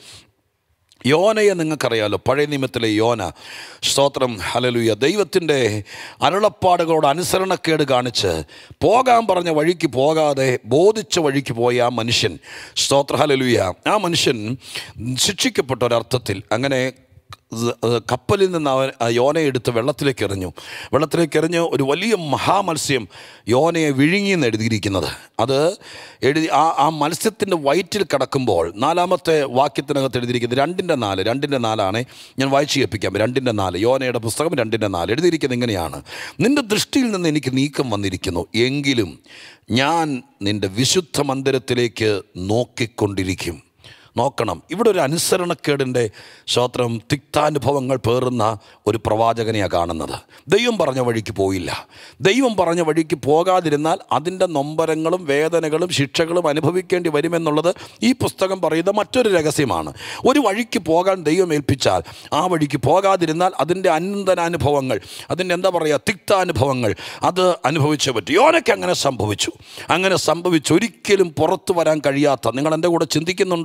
യോനയെ നിങ്ങൾക്കറിയാലോ പഴയ നിയമത്തിലെ യോന സ്തോത്രം ഹലലുയ ദൈവത്തിൻ്റെ അരുളപ്പാടുകളോട് അനുസരണക്കേട് കാണിച്ച് പോകാൻ പറഞ്ഞ വഴിക്ക് പോകാതെ ബോധിച്ച വഴിക്ക് പോയ ആ മനുഷ്യൻ സ്തോത്ര ഹലലുയ ആ മനുഷ്യൻ ശിക്ഷിക്കപ്പെട്ട ഒരർത്ഥത്തിൽ അങ്ങനെ സ്- ഏഹ് കപ്പലിൽ നിന്ന് അവൻ ആ യോനയെ എടുത്ത് വെള്ളത്തിലേക്ക് എറിഞ്ഞു വെള്ളത്തിലേക്ക് എറിഞ്ഞ് ഒരു വലിയ മഹാമത്സ്യം യോനയെ വിഴുങ്ങിയെന്ന് എഴുതിയിരിക്കുന്നത് അത് എഴുതി ആ ആ മത്സ്യത്തിൻ്റെ വയറ്റിൽ കിടക്കുമ്പോൾ നാലാമത്തെ വാക്യത്തിനകത്ത് എഴുതിയിരിക്കുന്നത് രണ്ടിൻ്റെ നാല് രണ്ടിൻ്റെ നാലാണ് ഞാൻ വായിച്ചു കേൾപ്പിക്കാം രണ്ടിൻ്റെ നാല് യോനയുടെ പുസ്തകം രണ്ടിൻ്റെ നാല് എഴുതിയിരിക്കുന്നത് ഇങ്ങനെയാണ് നിന്റെ ദൃഷ്ടിയിൽ നിന്ന് എനിക്ക് നീക്കം വന്നിരിക്കുന്നു എങ്കിലും ഞാൻ നിന്റെ വിശുദ്ധ മന്ദിരത്തിലേക്ക് നോക്കിക്കൊണ്ടിരിക്കും നോക്കണം ഇവിടെ ഒരു അനുസരണക്കേടിൻ്റെ സ്തോത്രം തിക്താനുഭവങ്ങൾ പേറുന്ന ഒരു പ്രവാചകനെയാണ് കാണുന്നത് ദൈവം പറഞ്ഞ വഴിക്ക് പോയില്ല ദൈവം പറഞ്ഞ വഴിക്ക് പോകാതിരുന്നാൽ അതിൻ്റെ നൊമ്പരങ്ങളും വേദനകളും ശിക്ഷകളും അനുഭവിക്കേണ്ടി വരുമെന്നുള്ളത് ഈ പുസ്തകം പറയുന്ന മറ്റൊരു രഹസ്യമാണ് ഒരു വഴിക്ക് പോകാൻ ദൈവം ഏൽപ്പിച്ചാൽ ആ വഴിക്ക് പോകാതിരുന്നാൽ അതിൻ്റെ അനന്തനാനുഭവങ്ങൾ അതിൻ്റെ എന്താ പറയുക തിക്താനുഭവങ്ങൾ അത് അനുഭവിച്ചേ പറ്റും യോനയ്ക്ക് അങ്ങനെ സംഭവിച്ചു അങ്ങനെ സംഭവിച്ചു ഒരിക്കലും പുറത്തു വരാൻ കഴിയാത്ത നിങ്ങൾ എൻ്റെ കൂടെ ചിന്തിക്കുന്നുണ്ടോ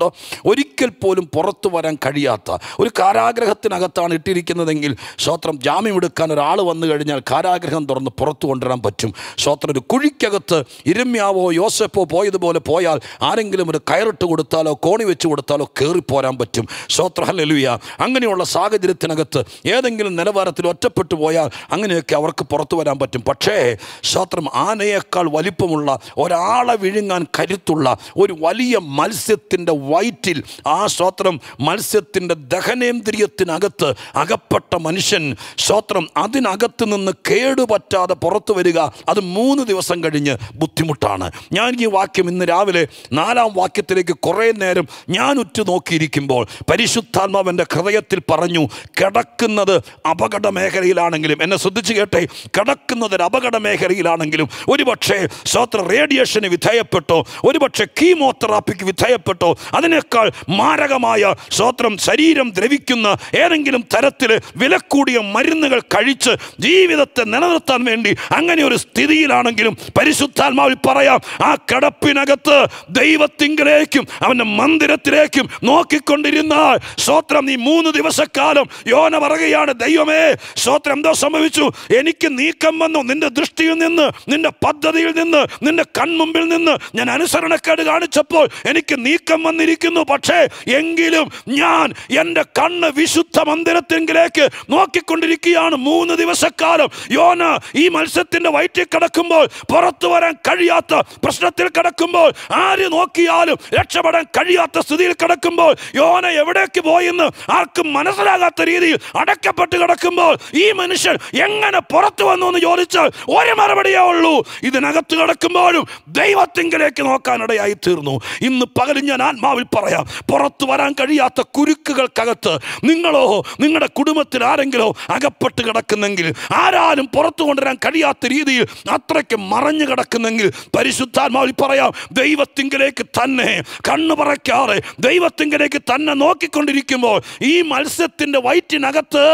ഒരിക്കൽ പോലും പുറത്തു വരാൻ കഴിയാത്ത ഒരു കാരാഗ്രഹത്തിനകത്താണ് ഇട്ടിരിക്കുന്നതെങ്കിൽ സ്വത്രം ജാമ്യം എടുക്കാൻ ഒരാൾ വന്നു കഴിഞ്ഞാൽ കാരാഗ്രഹം തുറന്ന് പുറത്തു കൊണ്ടുവരാൻ പറ്റും സ്വത്രം ഒരു കുഴിക്കകത്ത് ഇരമ്യാവോ യോസഫോ പോയതുപോലെ പോയാൽ ആരെങ്കിലും ഒരു കയറിട്ട് കൊടുത്താലോ കോണി വെച്ച് കൊടുത്താലോ കയറിപ്പോരാൻ പറ്റും സ്വത്ര ഹല്ലേലൂയ അങ്ങനെയുള്ള സാഹചര്യത്തിനകത്ത് ഏതെങ്കിലും നിലവാരത്തിൽ ഒറ്റപ്പെട്ടു പോയാൽ അങ്ങനെയൊക്കെ അവർക്ക് പുറത്തു വരാൻ പറ്റും പക്ഷേ സ്വത്രം ആനയേക്കാൾ വലിപ്പമുള്ള ഒരാളെ വിഴുങ്ങാൻ കരുത്തുള്ള ഒരു വലിയ മത്സ്യത്തിൻ്റെ വയറ്റിൽ ആ സ്വത്രം മത്സ്യത്തിൻ്റെ ദഹനേന്ദ്രിയത്തിനകത്ത് അകപ്പെട്ട മനുഷ്യൻ സ്വത്രം അതിനകത്ത് നിന്ന് കേടുപറ്റാതെ പുറത്തു വരിക അത് മൂന്ന് ദിവസം കഴിഞ്ഞ് ബുദ്ധിമുട്ടാണ് ഞാൻ ഈ വാക്യം ഇന്ന് രാവിലെ നാലാം വാക്യത്തിലേക്ക് കുറേ നേരം ഞാൻ ഉറ്റു നോക്കിയിരിക്കുമ്പോൾ പരിശുദ്ധാത്മാവൻ്റെ ഹൃദയത്തിൽ പറഞ്ഞു കിടക്കുന്നത് അപകട മേഖലയിലാണെങ്കിലും എന്നെ ശ്രദ്ധിച്ചു കേട്ടെ കിടക്കുന്നത് ഒരു അപകട മേഖലയിലാണെങ്കിലും ഒരുപക്ഷെ സ്വത്ര റേഡിയേഷന് വിധേയപ്പെട്ടോ ഒരുപക്ഷെ കീമോതെറാപ്പിക്ക് വിധേയപ്പെട്ടോ അതിനേക്കാൾ മാരകമായ സ്വത്രം ശരീരം ദ്രവിക്കുന്ന ഏതെങ്കിലും തരത്തിൽ വിലക്കൂടിയ മരുന്നുകൾ കഴിച്ച് ജീവിതത്തെ നിലനിർത്താൻ വേണ്ടി അങ്ങനെ ഒരു സ്ഥിതിയിലാണെങ്കിലും പരിശുദ്ധാത്മാവിൽ പറയാം ആ കിടപ്പിനകത്ത് ദൈവത്തിങ്കിലേക്കും അവൻ്റെ മന്ദിരത്തിലേക്കും നോക്കിക്കൊണ്ടിരുന്നാൽ സ്വത്രം നീ മൂന്ന് ദിവസക്കാലം യോന പറയുകയാണ് ദൈവമേ സ്വത്രം എന്തോ സംഭവിച്ചു എനിക്ക് നീക്കം വന്നു നിന്റെ ദൃഷ്ടിയിൽ നിന്ന് നിന്റെ പദ്ധതിയിൽ നിന്ന് നിന്റെ കൺമുമ്പിൽ നിന്ന് ഞാൻ അനുസരണക്കേട് കാണിച്ചപ്പോൾ എനിക്ക് നീക്കം വന്നിരിക്കുന്നു പക്ഷേ എങ്കിലും ഞാൻ എൻ്റെ കണ്ണ് വിശുദ്ധ മന്ദിരത്തിലേക്ക് നോക്കിക്കൊണ്ടിരിക്കുകയാണ് മൂന്ന് ദിവസക്കാലം യോന ഈ മത്സ്യത്തിന്റെ വയറ്റിൽ കിടക്കുമ്പോൾ പുറത്തു വരാൻ കഴിയാത്ത പ്രശ്നത്തിൽ കിടക്കുമ്പോൾ ആര് നോക്കിയാലും രക്ഷപ്പെടാൻ കഴിയാത്ത സ്ഥിതിയിൽ കിടക്കുമ്പോൾ യോന എവിടേക്ക് പോയെന്ന് ആർക്കും മനസ്സിലാകാത്ത രീതിയിൽ അടക്കപ്പെട്ട് കിടക്കുമ്പോൾ ഈ മനുഷ്യൻ എങ്ങനെ പുറത്തു വന്നു എന്ന് ചോദിച്ചാൽ ഒരു മറുപടിയേ ഉള്ളൂ ഇതിനകത്ത് കിടക്കുമ്പോഴും ദൈവത്തിങ്കിലേക്ക് നോക്കാനിടയായി തീർന്നു ഇന്ന് പകലും ഞാൻ ആത്മാവിൽ പറയാം പുറത്തു വരാൻ കഴിയാത്ത കുരുക്കുകൾക്കകത്ത് നിങ്ങളോ നിങ്ങളുടെ കുടുംബത്തിൽ ആരെങ്കിലോ അകപ്പെട്ട് കിടക്കുന്നെങ്കിൽ ആരാലും പുറത്തു കൊണ്ടുവരാൻ കഴിയാത്ത രീതിയിൽ അത്രയ്ക്ക് മറഞ്ഞു കിടക്കുന്നെങ്കിൽ പരിശുദ്ധാത്മാവിൽ പറയാം ദൈവത്തിങ്കിലേക്ക് തന്നെ കണ്ണു പറയ്ക്കാതെ ദൈവത്തിങ്കിലേക്ക് തന്നെ നോക്കിക്കൊണ്ടിരിക്കുമ്പോൾ ഈ മത്സ്യത്തിൻ്റെ വയറ്റിനകത്ത്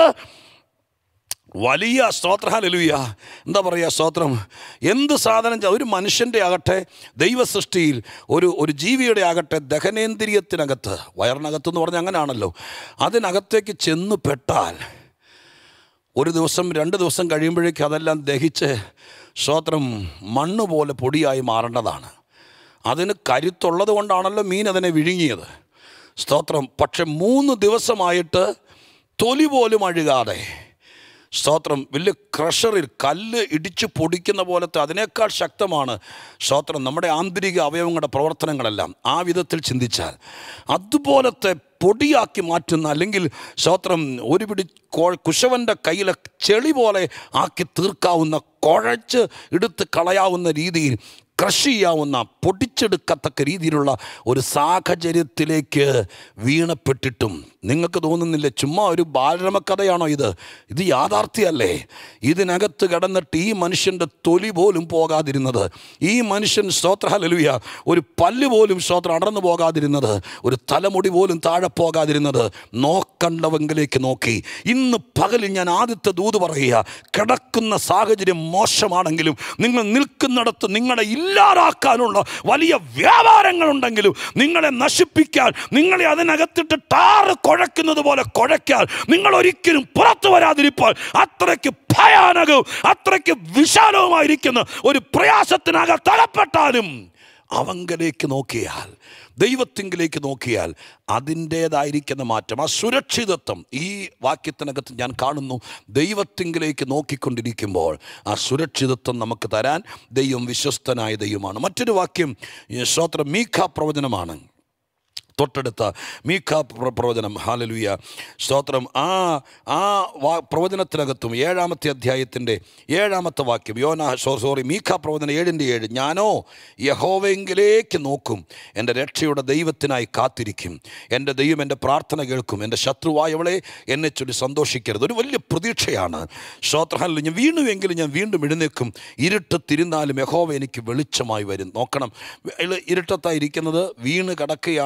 വലിയ സ്തോത്രഹാലലുയ എന്താ പറയുക സ്തോത്രം എന്ത് സാധനം ചെ- ഒരു മനുഷ്യൻ്റെ ആകട്ടെ ദൈവസൃഷ്ടിയിൽ ഒരു ഒരു ജീവിയുടെ ആകട്ടെ ദഹനേന്ദ്രിയത്തിനകത്ത് വയറിനകത്ത് എന്ന് പറഞ്ഞാൽ അങ്ങനെയാണല്ലോ അതിനകത്തേക്ക് ചെന്ന് പെട്ടാൽ ഒരു ദിവസം രണ്ട് ദിവസം കഴിയുമ്പോഴേക്കും അതെല്ലാം ദഹിച്ച് സ്തോത്രം മണ്ണ് പോലെ പൊടിയായി മാറേണ്ടതാണ് അതിന് കരുത്തുള്ളത് കൊണ്ടാണല്ലോ മീൻ അതിനെ വിഴുങ്ങിയത് സ്തോത്രം പക്ഷെ മൂന്ന് ദിവസമായിട്ട് തൊലി പോലും അഴുകാതെ സ്തോത്രം വലിയ ക്രഷറിൽ കല്ല് ഇടിച്ച് പൊടിക്കുന്ന പോലത്തെ അതിനേക്കാൾ ശക്തമാണ് സ്തോത്രം നമ്മുടെ ആന്തരിക അവയവങ്ങളുടെ പ്രവർത്തനങ്ങളെല്ലാം ആ വിധത്തിൽ ചിന്തിച്ചാൽ അതുപോലത്തെ പൊടിയാക്കി മാറ്റുന്ന അല്ലെങ്കിൽ സ്തോത്രം ഒരു പിടി കോ കുശവൻ്റെ കയ്യിലെ ചെളി പോലെ ആക്കി തീർക്കാവുന്ന കുഴച്ച് എടുത്ത് കളയാവുന്ന രീതിയിൽ ക്രഷ് ചെയ്യാവുന്ന പൊടിച്ചെടുക്കത്തക്ക രീതിയിലുള്ള ഒരു സാഹചര്യത്തിലേക്ക് വീണപ്പെട്ടിട്ടും നിങ്ങൾക്ക് തോന്നുന്നില്ല ചുമ്മാ ഒരു ബാലരമക്കഥയാണോ ഇത് ഇത് യാഥാർത്ഥ്യമല്ലേ ഇതിനകത്ത് കിടന്നിട്ട് ഈ മനുഷ്യൻ്റെ തൊലി പോലും പോകാതിരുന്നത് ഈ മനുഷ്യൻ സ്തോത്രഹലലുയ ഒരു പല്ല് പോലും സ്തോത്രം അടർന്നു പോകാതിരുന്നത് ഒരു തലമുടി പോലും താഴെ പോകാതിരുന്നത് നോക്കണ്ടവെങ്കിലേക്ക് നോക്കി ഇന്ന് പകലിൽ ഞാൻ ആദ്യത്തെ ദൂത് പറയുക കിടക്കുന്ന സാഹചര്യം മോശമാണെങ്കിലും നിങ്ങൾ നിൽക്കുന്നിടത്ത് നിങ്ങളെ ഇല്ലാതാക്കാനുള്ള വലിയ വ്യാപാരങ്ങളുണ്ടെങ്കിലും നിങ്ങളെ നശിപ്പിക്കാൻ നിങ്ങളെ അതിനകത്തിട്ട് ടാറ് കുഴക്കുന്നത് പോലെ കുഴയ്ക്കാൻ നിങ്ങൾ ഒരിക്കലും പുറത്തു വരാതിരിപ്പാൻ അത്രയ്ക്ക് ഭയാനകവും അത്രയ്ക്ക് വിശാലവുമായിരിക്കുന്ന ഒരു പ്രയാസത്തിനകത്ത് അകപ്പെട്ടാലും അവങ്കലേക്ക് നോക്കിയാൽ ദൈവത്തിങ്കിലേക്ക് നോക്കിയാൽ അതിൻ്റേതായിരിക്കുന്ന മാറ്റം ആ സുരക്ഷിതത്വം ഈ വാക്യത്തിനകത്ത് ഞാൻ കാണുന്നു ദൈവത്തിങ്കിലേക്ക് നോക്കിക്കൊണ്ടിരിക്കുമ്പോൾ ആ സുരക്ഷിതത്വം നമുക്ക് തരാൻ ദൈവം വിശ്വസ്തനായ ദൈവമാണ് മറ്റൊരു വാക്യം ഈ സ്തോത്രം മീഖ പ്രവചനമാണ് തൊട്ടടുത്ത മീഖ പ്ര- പ്രവചനം ഹാലലുയ സ്തോത്രം ആ ആ വാ പ്രവചനത്തിനകത്തും ഏഴാമത്തെ അധ്യായത്തിൻ്റെ ഏഴാമത്തെ വാക്യം യോന സോ സോറി മീഖ പ്രവചനം ഏഴിൻ്റെ ഏഴ് ഞാനോ യഹോവെങ്കിലേക്ക് നോക്കും എൻ്റെ രക്ഷയുടെ ദൈവത്തിനായി കാത്തിരിക്കും എൻ്റെ ദൈവം എൻ്റെ പ്രാർത്ഥന കേൾക്കും എൻ്റെ ശത്രുവായവളെ എന്നെ ചൊല്ലി സന്തോഷിക്കരുത് ഒരു വലിയ പ്രതീക്ഷയാണ് സ്തോത്രഹല്ല ഞാൻ വീണുവെങ്കിലും ഞാൻ വീണ്ടും എഴുന്നേക്കും ഇരുട്ടത്തിരുന്നാലും യഹോവ എനിക്ക് വെളിച്ചമായി വരും നോക്കണം ഇല- ഇരുട്ടത്തായിരിക്കുന്നത് വീണ് കിടക്കുകയാണ്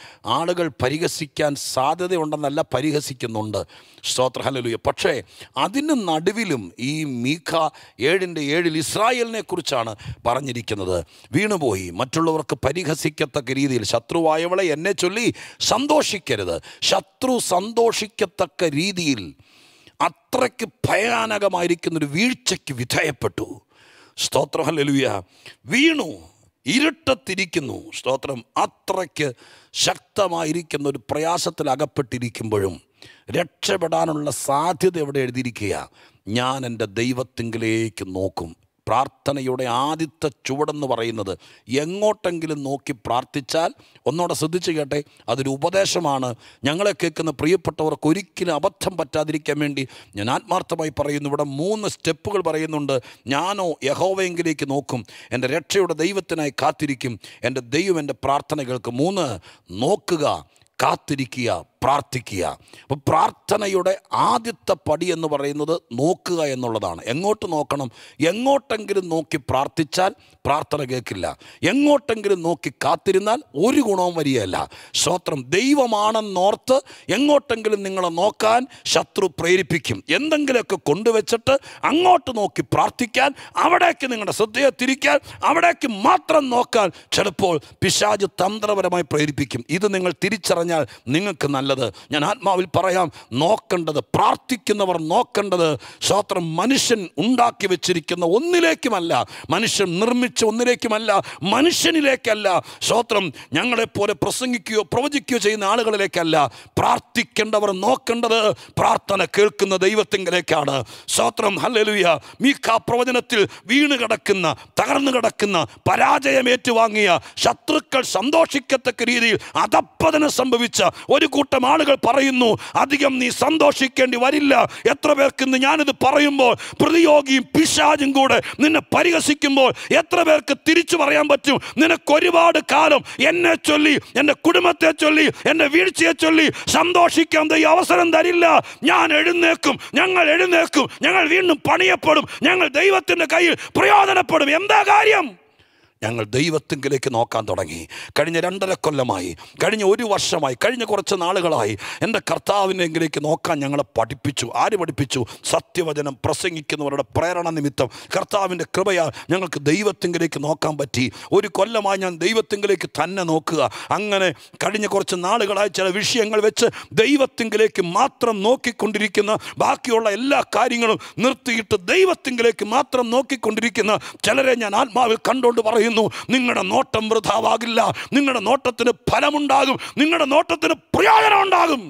ആളുകൾ പരിഹസിക്കാൻ സാധ്യതയുണ്ടെന്നല്ല പരിഹസിക്കുന്നുണ്ട് സ്തോത്ര ഹല്ലേലൂയ പക്ഷേ അതിന് നടുവിലും ഈ മീഖ ഏഴിൻ്റെ ഏഴിൽ ഇസ്രായേലിനെ കുറിച്ചാണ് പറഞ്ഞിരിക്കുന്നത് വീണുപോയി മറ്റുള്ളവർക്ക് പരിഹസിക്കത്തക്ക രീതിയിൽ ശത്രുവായവളെ എന്നെ ചൊല്ലി സന്തോഷിക്കരുത് ശത്രു സന്തോഷിക്കത്തക്ക രീതിയിൽ അത്രയ്ക്ക് ഭയാനകമായിരിക്കുന്നൊരു വീഴ്ചയ്ക്ക് വിധേയപ്പെട്ടു സ്തോത്രം ഹല്ലേലൂയ വീണു ഇരുട്ടത്തിരിക്കുന്നു സ്തോത്രം അത്രയ്ക്ക് ശക്തമായിരിക്കുന്ന ഒരു പ്രയാസത്തിൽ അകപ്പെട്ടിരിക്കുമ്പോഴും രക്ഷപ്പെടാനുള്ള സാധ്യത എവിടെ എഴുതിയിരിക്കുക ഞാൻ എൻ്റെ ദൈവത്തിങ്കിലേക്ക് നോക്കും പ്രാർത്ഥനയുടെ ആദ്യത്തെ ചുവടെന്ന് പറയുന്നത് എങ്ങോട്ടെങ്കിലും നോക്കി പ്രാർത്ഥിച്ചാൽ ഒന്നോടെ ശ്രദ്ധിച്ച് കേട്ടെ അതൊരു ഉപദേശമാണ് ഞങ്ങളെ കേൾക്കുന്ന പ്രിയപ്പെട്ടവർക്ക് ഒരിക്കലും അബദ്ധം പറ്റാതിരിക്കാൻ വേണ്ടി ഞാൻ ആത്മാർത്ഥമായി പറയുന്നു ഇവിടെ മൂന്ന് സ്റ്റെപ്പുകൾ പറയുന്നുണ്ട് ഞാനോ യഹോവയെങ്കിലേക്ക് നോക്കും എൻ്റെ രക്ഷയുടെ ദൈവത്തിനായി കാത്തിരിക്കും എൻ്റെ ദൈവം എൻ്റെ പ്രാർത്ഥനകൾക്ക് മൂന്ന് നോക്കുക കാത്തിരിക്കുക പ്രാർത്ഥിക്കുക അപ്പോൾ പ്രാർത്ഥനയുടെ ആദ്യത്തെ പടി എന്ന് പറയുന്നത് നോക്കുക എന്നുള്ളതാണ് എങ്ങോട്ട് നോക്കണം എങ്ങോട്ടെങ്കിലും നോക്കി പ്രാർത്ഥിച്ചാൽ പ്രാർത്ഥന കേൾക്കില്ല എങ്ങോട്ടെങ്കിലും നോക്കി കാത്തിരുന്നാൽ ഒരു ഗുണവും വരികയല്ല സ്തോത്രം ദൈവമാണെന്നോർത്ത് എങ്ങോട്ടെങ്കിലും നിങ്ങളെ നോക്കാൻ ശത്രു പ്രേരിപ്പിക്കും എന്തെങ്കിലുമൊക്കെ കൊണ്ടുവച്ചിട്ട് അങ്ങോട്ട് നോക്കി പ്രാർത്ഥിക്കാൻ അവിടേക്ക് നിങ്ങളുടെ ശ്രദ്ധയെ തിരിക്കാൻ അവിടേക്ക് മാത്രം നോക്കാൻ ചിലപ്പോൾ പിശാജ് തന്ത്രപരമായി പ്രേരിപ്പിക്കും ഇത് നിങ്ങൾ തിരിച്ചറിഞ്ഞാൽ നിങ്ങൾക്ക് നല്ലത് ഞാൻ ആത്മാവിൽ പറയാം നോക്കേണ്ടത് പ്രാർത്ഥിക്കുന്നവർ നോക്കേണ്ടത് സ്വോത്രം മനുഷ്യൻ ഉണ്ടാക്കി വെച്ചിരിക്കുന്ന ഒന്നിലേക്കുമല്ല മനുഷ്യൻ നിർമ്മിച്ച ഒന്നിലേക്കുമല്ല മനുഷ്യനിലേക്കല്ല സ്വോത്രം ഞങ്ങളെപ്പോലെ പ്രസംഗിക്കുകയോ പ്രവചിക്കുകയോ ചെയ്യുന്ന ആളുകളിലേക്കല്ല പ്രാർത്ഥിക്കേണ്ടവർ നോക്കേണ്ടത് പ്രാർത്ഥന കേൾക്കുന്ന ദൈവത്തിങ്കിലേക്കാണ് സ്വോത്രം ഹല്ലേലൂയ മീഖ പ്രവചനത്തിൽ വീണ് കിടക്കുന്ന തകർന്നു കിടക്കുന്ന പരാജയം ഏറ്റുവാങ്ങിയ ശത്രുക്കൾ സന്തോഷിക്കത്തക്ക രീതിയിൽ അധപ്പതനം സംഭവിച്ച ഒരു കൂട്ടം ആളുകൾ പറയുന്നു അധികം നീ സന്തോഷിക്കേണ്ടി വരില്ല എത്ര പേർക്ക് ഇന്ന് ഞാനിത് പറയുമ്പോൾ പ്രതിയോഗിയും പിശാചും കൂടെ നിന്നെ പരിഹസിക്കുമ്പോൾ എത്ര പേർക്ക് തിരിച്ചു പറയാൻ പറ്റും നിനക്ക് ഒരുപാട് കാലം എന്നെ ചൊല്ലി എൻ്റെ കുടുംബത്തെ ചൊല്ലി എൻ്റെ വീഴ്ചയെ ചൊല്ലി സന്തോഷിക്കാൻ ഈ അവസരം തരില്ല ഞാൻ എഴുന്നേക്കും ഞങ്ങൾ എഴുന്നേക്കും ഞങ്ങൾ വീണ്ടും പണിയപ്പെടും ഞങ്ങൾ ദൈവത്തിൻ്റെ കയ്യിൽ പ്രയോജനപ്പെടും എന്താ കാര്യം ഞങ്ങൾ ദൈവത്തിങ്കിലേക്ക് നോക്കാൻ തുടങ്ങി കഴിഞ്ഞ രണ്ടര കൊല്ലമായി കഴിഞ്ഞ ഒരു വർഷമായി കഴിഞ്ഞ കുറച്ച് നാളുകളായി എൻ്റെ കർത്താവിനെങ്കിലേക്ക് നോക്കാൻ ഞങ്ങളെ പഠിപ്പിച്ചു ആര് പഠിപ്പിച്ചു സത്യവചനം പ്രസംഗിക്കുന്നവരുടെ പ്രേരണ നിമിത്തം കർത്താവിൻ്റെ കൃപയാൽ ഞങ്ങൾക്ക് ദൈവത്തിങ്കിലേക്ക് നോക്കാൻ പറ്റി ഒരു കൊല്ലമായി ഞാൻ ദൈവത്തിങ്കിലേക്ക് തന്നെ നോക്കുക അങ്ങനെ കഴിഞ്ഞ കുറച്ച് നാളുകളായി ചില വിഷയങ്ങൾ വെച്ച് ദൈവത്തിങ്കിലേക്ക് മാത്രം നോക്കിക്കൊണ്ടിരിക്കുന്ന ബാക്കിയുള്ള എല്ലാ കാര്യങ്ങളും നിർത്തിയിട്ട് ദൈവത്തിങ്കിലേക്ക് മാത്രം നോക്കിക്കൊണ്ടിരിക്കുന്ന ചിലരെ ഞാൻ ആത്മാവിൽ കണ്ടുകൊണ്ട് പറയുന്നു നിങ്ങളുടെ നോട്ടം വൃഥാവാകില്ല നിങ്ങളുടെ നോട്ടത്തിന് ഫലമുണ്ടാകും നിങ്ങളുടെ നോട്ടത്തിന് പ്രയോജനം ഉണ്ടാകും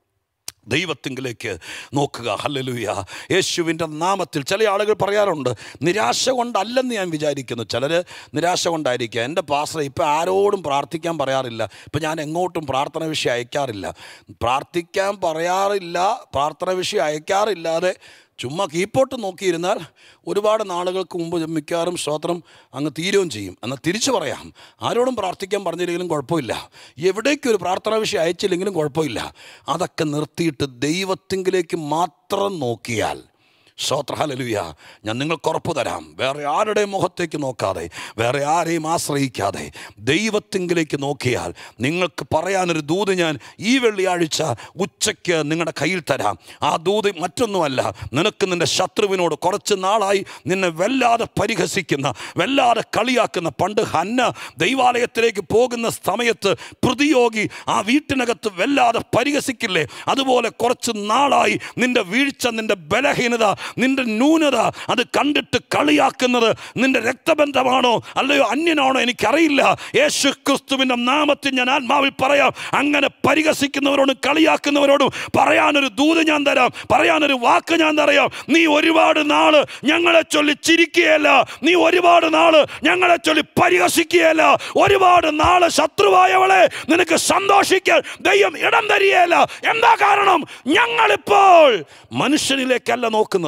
ദൈവത്തിങ്കിലേക്ക് നോക്കുക ഹല്ലലുയ യേശുവിൻ്റെ നാമത്തിൽ ചില ആളുകൾ പറയാറുണ്ട് നിരാശ കൊണ്ടല്ലെന്ന് ഞാൻ വിചാരിക്കുന്നു ചിലർ നിരാശ കൊണ്ടായിരിക്കുക എൻ്റെ പാസ്റ്റർ ഇപ്പം ആരോടും പ്രാർത്ഥിക്കാൻ പറയാറില്ല ഇപ്പം ഞാൻ എങ്ങോട്ടും പ്രാർത്ഥന വിഷയം അയക്കാറില്ല പ്രാർത്ഥിക്കാൻ പറയാറില്ല പ്രാർത്ഥന വിഷയം അയക്കാറില്ലാതെ ചുമ്മാ കീപ്പോട്ട് നോക്കിയിരുന്നാൽ ഒരുപാട് നാളുകൾക്ക് മുമ്പ് മിക്കവാറും സ്തോത്രം അങ്ങ് തീരുകയും ചെയ്യും എന്നാൽ തിരിച്ചു പറയാം ആരോടും പ്രാർത്ഥിക്കാൻ പറഞ്ഞില്ലെങ്കിലും കുഴപ്പമില്ല എവിടേക്കും ഒരു പ്രാർത്ഥനാ വിഷയം അയച്ചില്ലെങ്കിലും കുഴപ്പമില്ല അതൊക്കെ നിർത്തിയിട്ട് ദൈവത്തിങ്കിലേക്ക് മാത്രം നോക്കിയാൽ ശ്രോത്രഹലലുയ ഞാൻ നിങ്ങൾക്ക് ഉറപ്പ് തരാം വേറെ ആരുടെയും മുഖത്തേക്ക് നോക്കാതെ വേറെ ആരെയും ആശ്രയിക്കാതെ ദൈവത്തിങ്കിലേക്ക് നോക്കിയാൽ നിങ്ങൾക്ക് പറയാനൊരു ദൂത് ഞാൻ ഈ വെള്ളിയാഴ്ച ഉച്ചയ്ക്ക് നിങ്ങളുടെ കയ്യിൽ തരാം ആ ദൂത് മറ്റൊന്നുമല്ല നിനക്ക് നിൻ്റെ ശത്രുവിനോട് കുറച്ച് നാളായി നിന്നെ വല്ലാതെ പരിഹസിക്കുന്ന വല്ലാതെ കളിയാക്കുന്ന പണ്ട് ഹന്ന ദൈവാലയത്തിലേക്ക് പോകുന്ന സമയത്ത് പ്രതിയോഗി ആ വീട്ടിനകത്ത് വല്ലാതെ പരിഹസിക്കില്ലേ അതുപോലെ കുറച്ച് നാളായി നിന്റെ വീഴ്ച നിന്റെ ബലഹീനത നിന്റെ ന്യൂനത അത് കണ്ടിട്ട് കളിയാക്കുന്നത് നിന്റെ രക്തബന്ധമാണോ അല്ലയോ അന്യനാണോ എനിക്കറിയില്ല യേശു ക്രിസ്തുവിൻ്റെ നാമത്തിൽ ഞാൻ ആത്മാവിൽ പറയാം അങ്ങനെ പരിഹസിക്കുന്നവരോടും കളിയാക്കുന്നവരോടും പറയാനൊരു ദൂത് ഞാൻ തരാം പറയാനൊരു വാക്ക് ഞാൻ തരാം നീ ഒരുപാട് നാള് ഞങ്ങളെ ചൊല്ലി ചിരിക്കുകയല്ല നീ ഒരുപാട് നാള് ഞങ്ങളെ ചൊല്ലി പരിഹസിക്കുകയല്ല ഒരുപാട് നാള് ശത്രുവായവളെ നിനക്ക് സന്തോഷിക്കാൻ ദൈവം ഇടം തരികയല്ല എന്താ കാരണം ഞങ്ങളിപ്പോൾ മനുഷ്യനിലേക്കല്ല നോക്കുന്നത്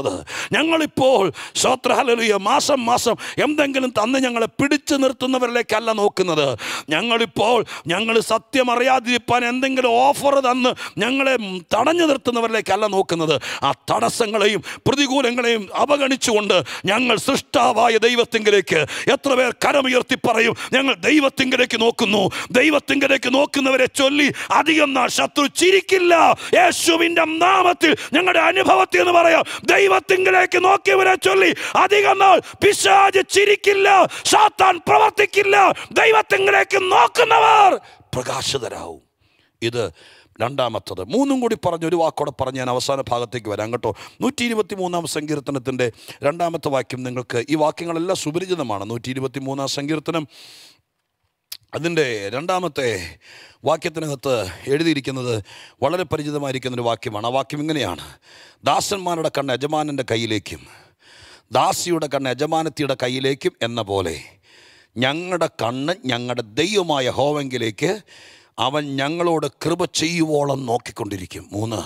നോക്കുന്നത് ഞങ്ങളിപ്പോൾ സ്വത്രഹലലിയ മാസം മാസം എന്തെങ്കിലും തന്ന് ഞങ്ങളെ പിടിച്ചു നിർത്തുന്നവരിലേക്കല്ല നോക്കുന്നത് ഞങ്ങളിപ്പോൾ ഞങ്ങൾ സത്യം അറിയാതിരിക്കാൻ എന്തെങ്കിലും ഓഫർ തന്ന് ഞങ്ങളെ തടഞ്ഞു നിർത്തുന്നവരിലേക്കല്ല നോക്കുന്നത് ആ തടസ്സങ്ങളെയും പ്രതികൂലങ്ങളെയും അവഗണിച്ചുകൊണ്ട് ഞങ്ങൾ സൃഷ്ടാവായ ദൈവത്തിങ്കിലേക്ക് എത്ര പേർ കരമുയർത്തി പറയും ഞങ്ങൾ ദൈവത്തിങ്കിലേക്ക് നോക്കുന്നു ദൈവത്തിങ്കിലേക്ക് നോക്കുന്നവരെ ചൊല്ലി അധികം നാൾ ശത്രു ചിരിക്കില്ല യേശുവിൻ്റെ നാമത്തിൽ ഞങ്ങളുടെ അനുഭവത്തിൽ എന്ന് പറയാം ദൈവത്തിങ്കിലേക്ക് നോക്കിയവരെ ചൊല്ലി അധികം നാൾ പിശാജ് ചിരിക്കില്ല സാത്താൻ പ്രവർത്തിക്കില്ല ദൈവത്തിങ്കിലേക്ക് നോക്കുന്നവർ പ്രകാശിതരാവും ഇത് രണ്ടാമത്തത് മൂന്നും കൂടി പറഞ്ഞ് ഒരു വാക്കോടെ പറഞ്ഞ് ഞാൻ അവസാന ഭാഗത്തേക്ക് വരാം കേട്ടോ നൂറ്റി ഇരുപത്തി മൂന്നാം സങ്കീർത്തനത്തിൻ്റെ രണ്ടാമത്തെ വാക്യം നിങ്ങൾക്ക് ഈ വാക്യങ്ങളെല്ലാം സുപരിചിതമാണ് നൂറ്റി ഇരുപത്തി മൂന്നാം സങ്കീർത്തനം അതിൻ്റെ രണ്ടാമത്തെ വാക്യത്തിനകത്ത് എഴുതിയിരിക്കുന്നത് വളരെ പരിചിതമായിരിക്കുന്നൊരു വാക്യമാണ് ആ വാക്യം ഇങ്ങനെയാണ് ദാസന്മാരുടെ കണ്ണ് യജമാനൻ്റെ കയ്യിലേക്കും ദാസിയുടെ കണ്ണ് യജമാനത്തിയുടെ കയ്യിലേക്കും എന്ന പോലെ ഞങ്ങളുടെ കണ്ണ് ഞങ്ങളുടെ ദൈവമായ ഹോവെങ്കിലേക്ക് അവൻ ഞങ്ങളോട് കൃപ ചെയ്യുവോളം നോക്കിക്കൊണ്ടിരിക്കും മൂന്ന്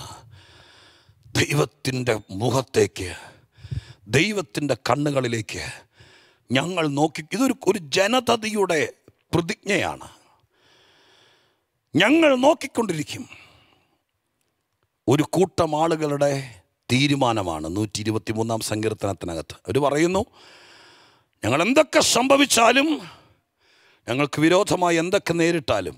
ദൈവത്തിൻ്റെ മുഖത്തേക്ക് ദൈവത്തിൻ്റെ കണ്ണുകളിലേക്ക് ഞങ്ങൾ നോക്കി ഇതൊരു ഒരു ജനതയുടെ പ്രതിജ്ഞയാണ് ഞങ്ങൾ നോക്കിക്കൊണ്ടിരിക്കും ഒരു കൂട്ടം ആളുകളുടെ തീരുമാനമാണ് നൂറ്റി ഇരുപത്തി മൂന്നാം സങ്കീർത്തനത്തിനകത്ത് അവർ പറയുന്നു ഞങ്ങൾ എന്തൊക്കെ സംഭവിച്ചാലും ഞങ്ങൾക്ക് വിരോധമായി എന്തൊക്കെ നേരിട്ടാലും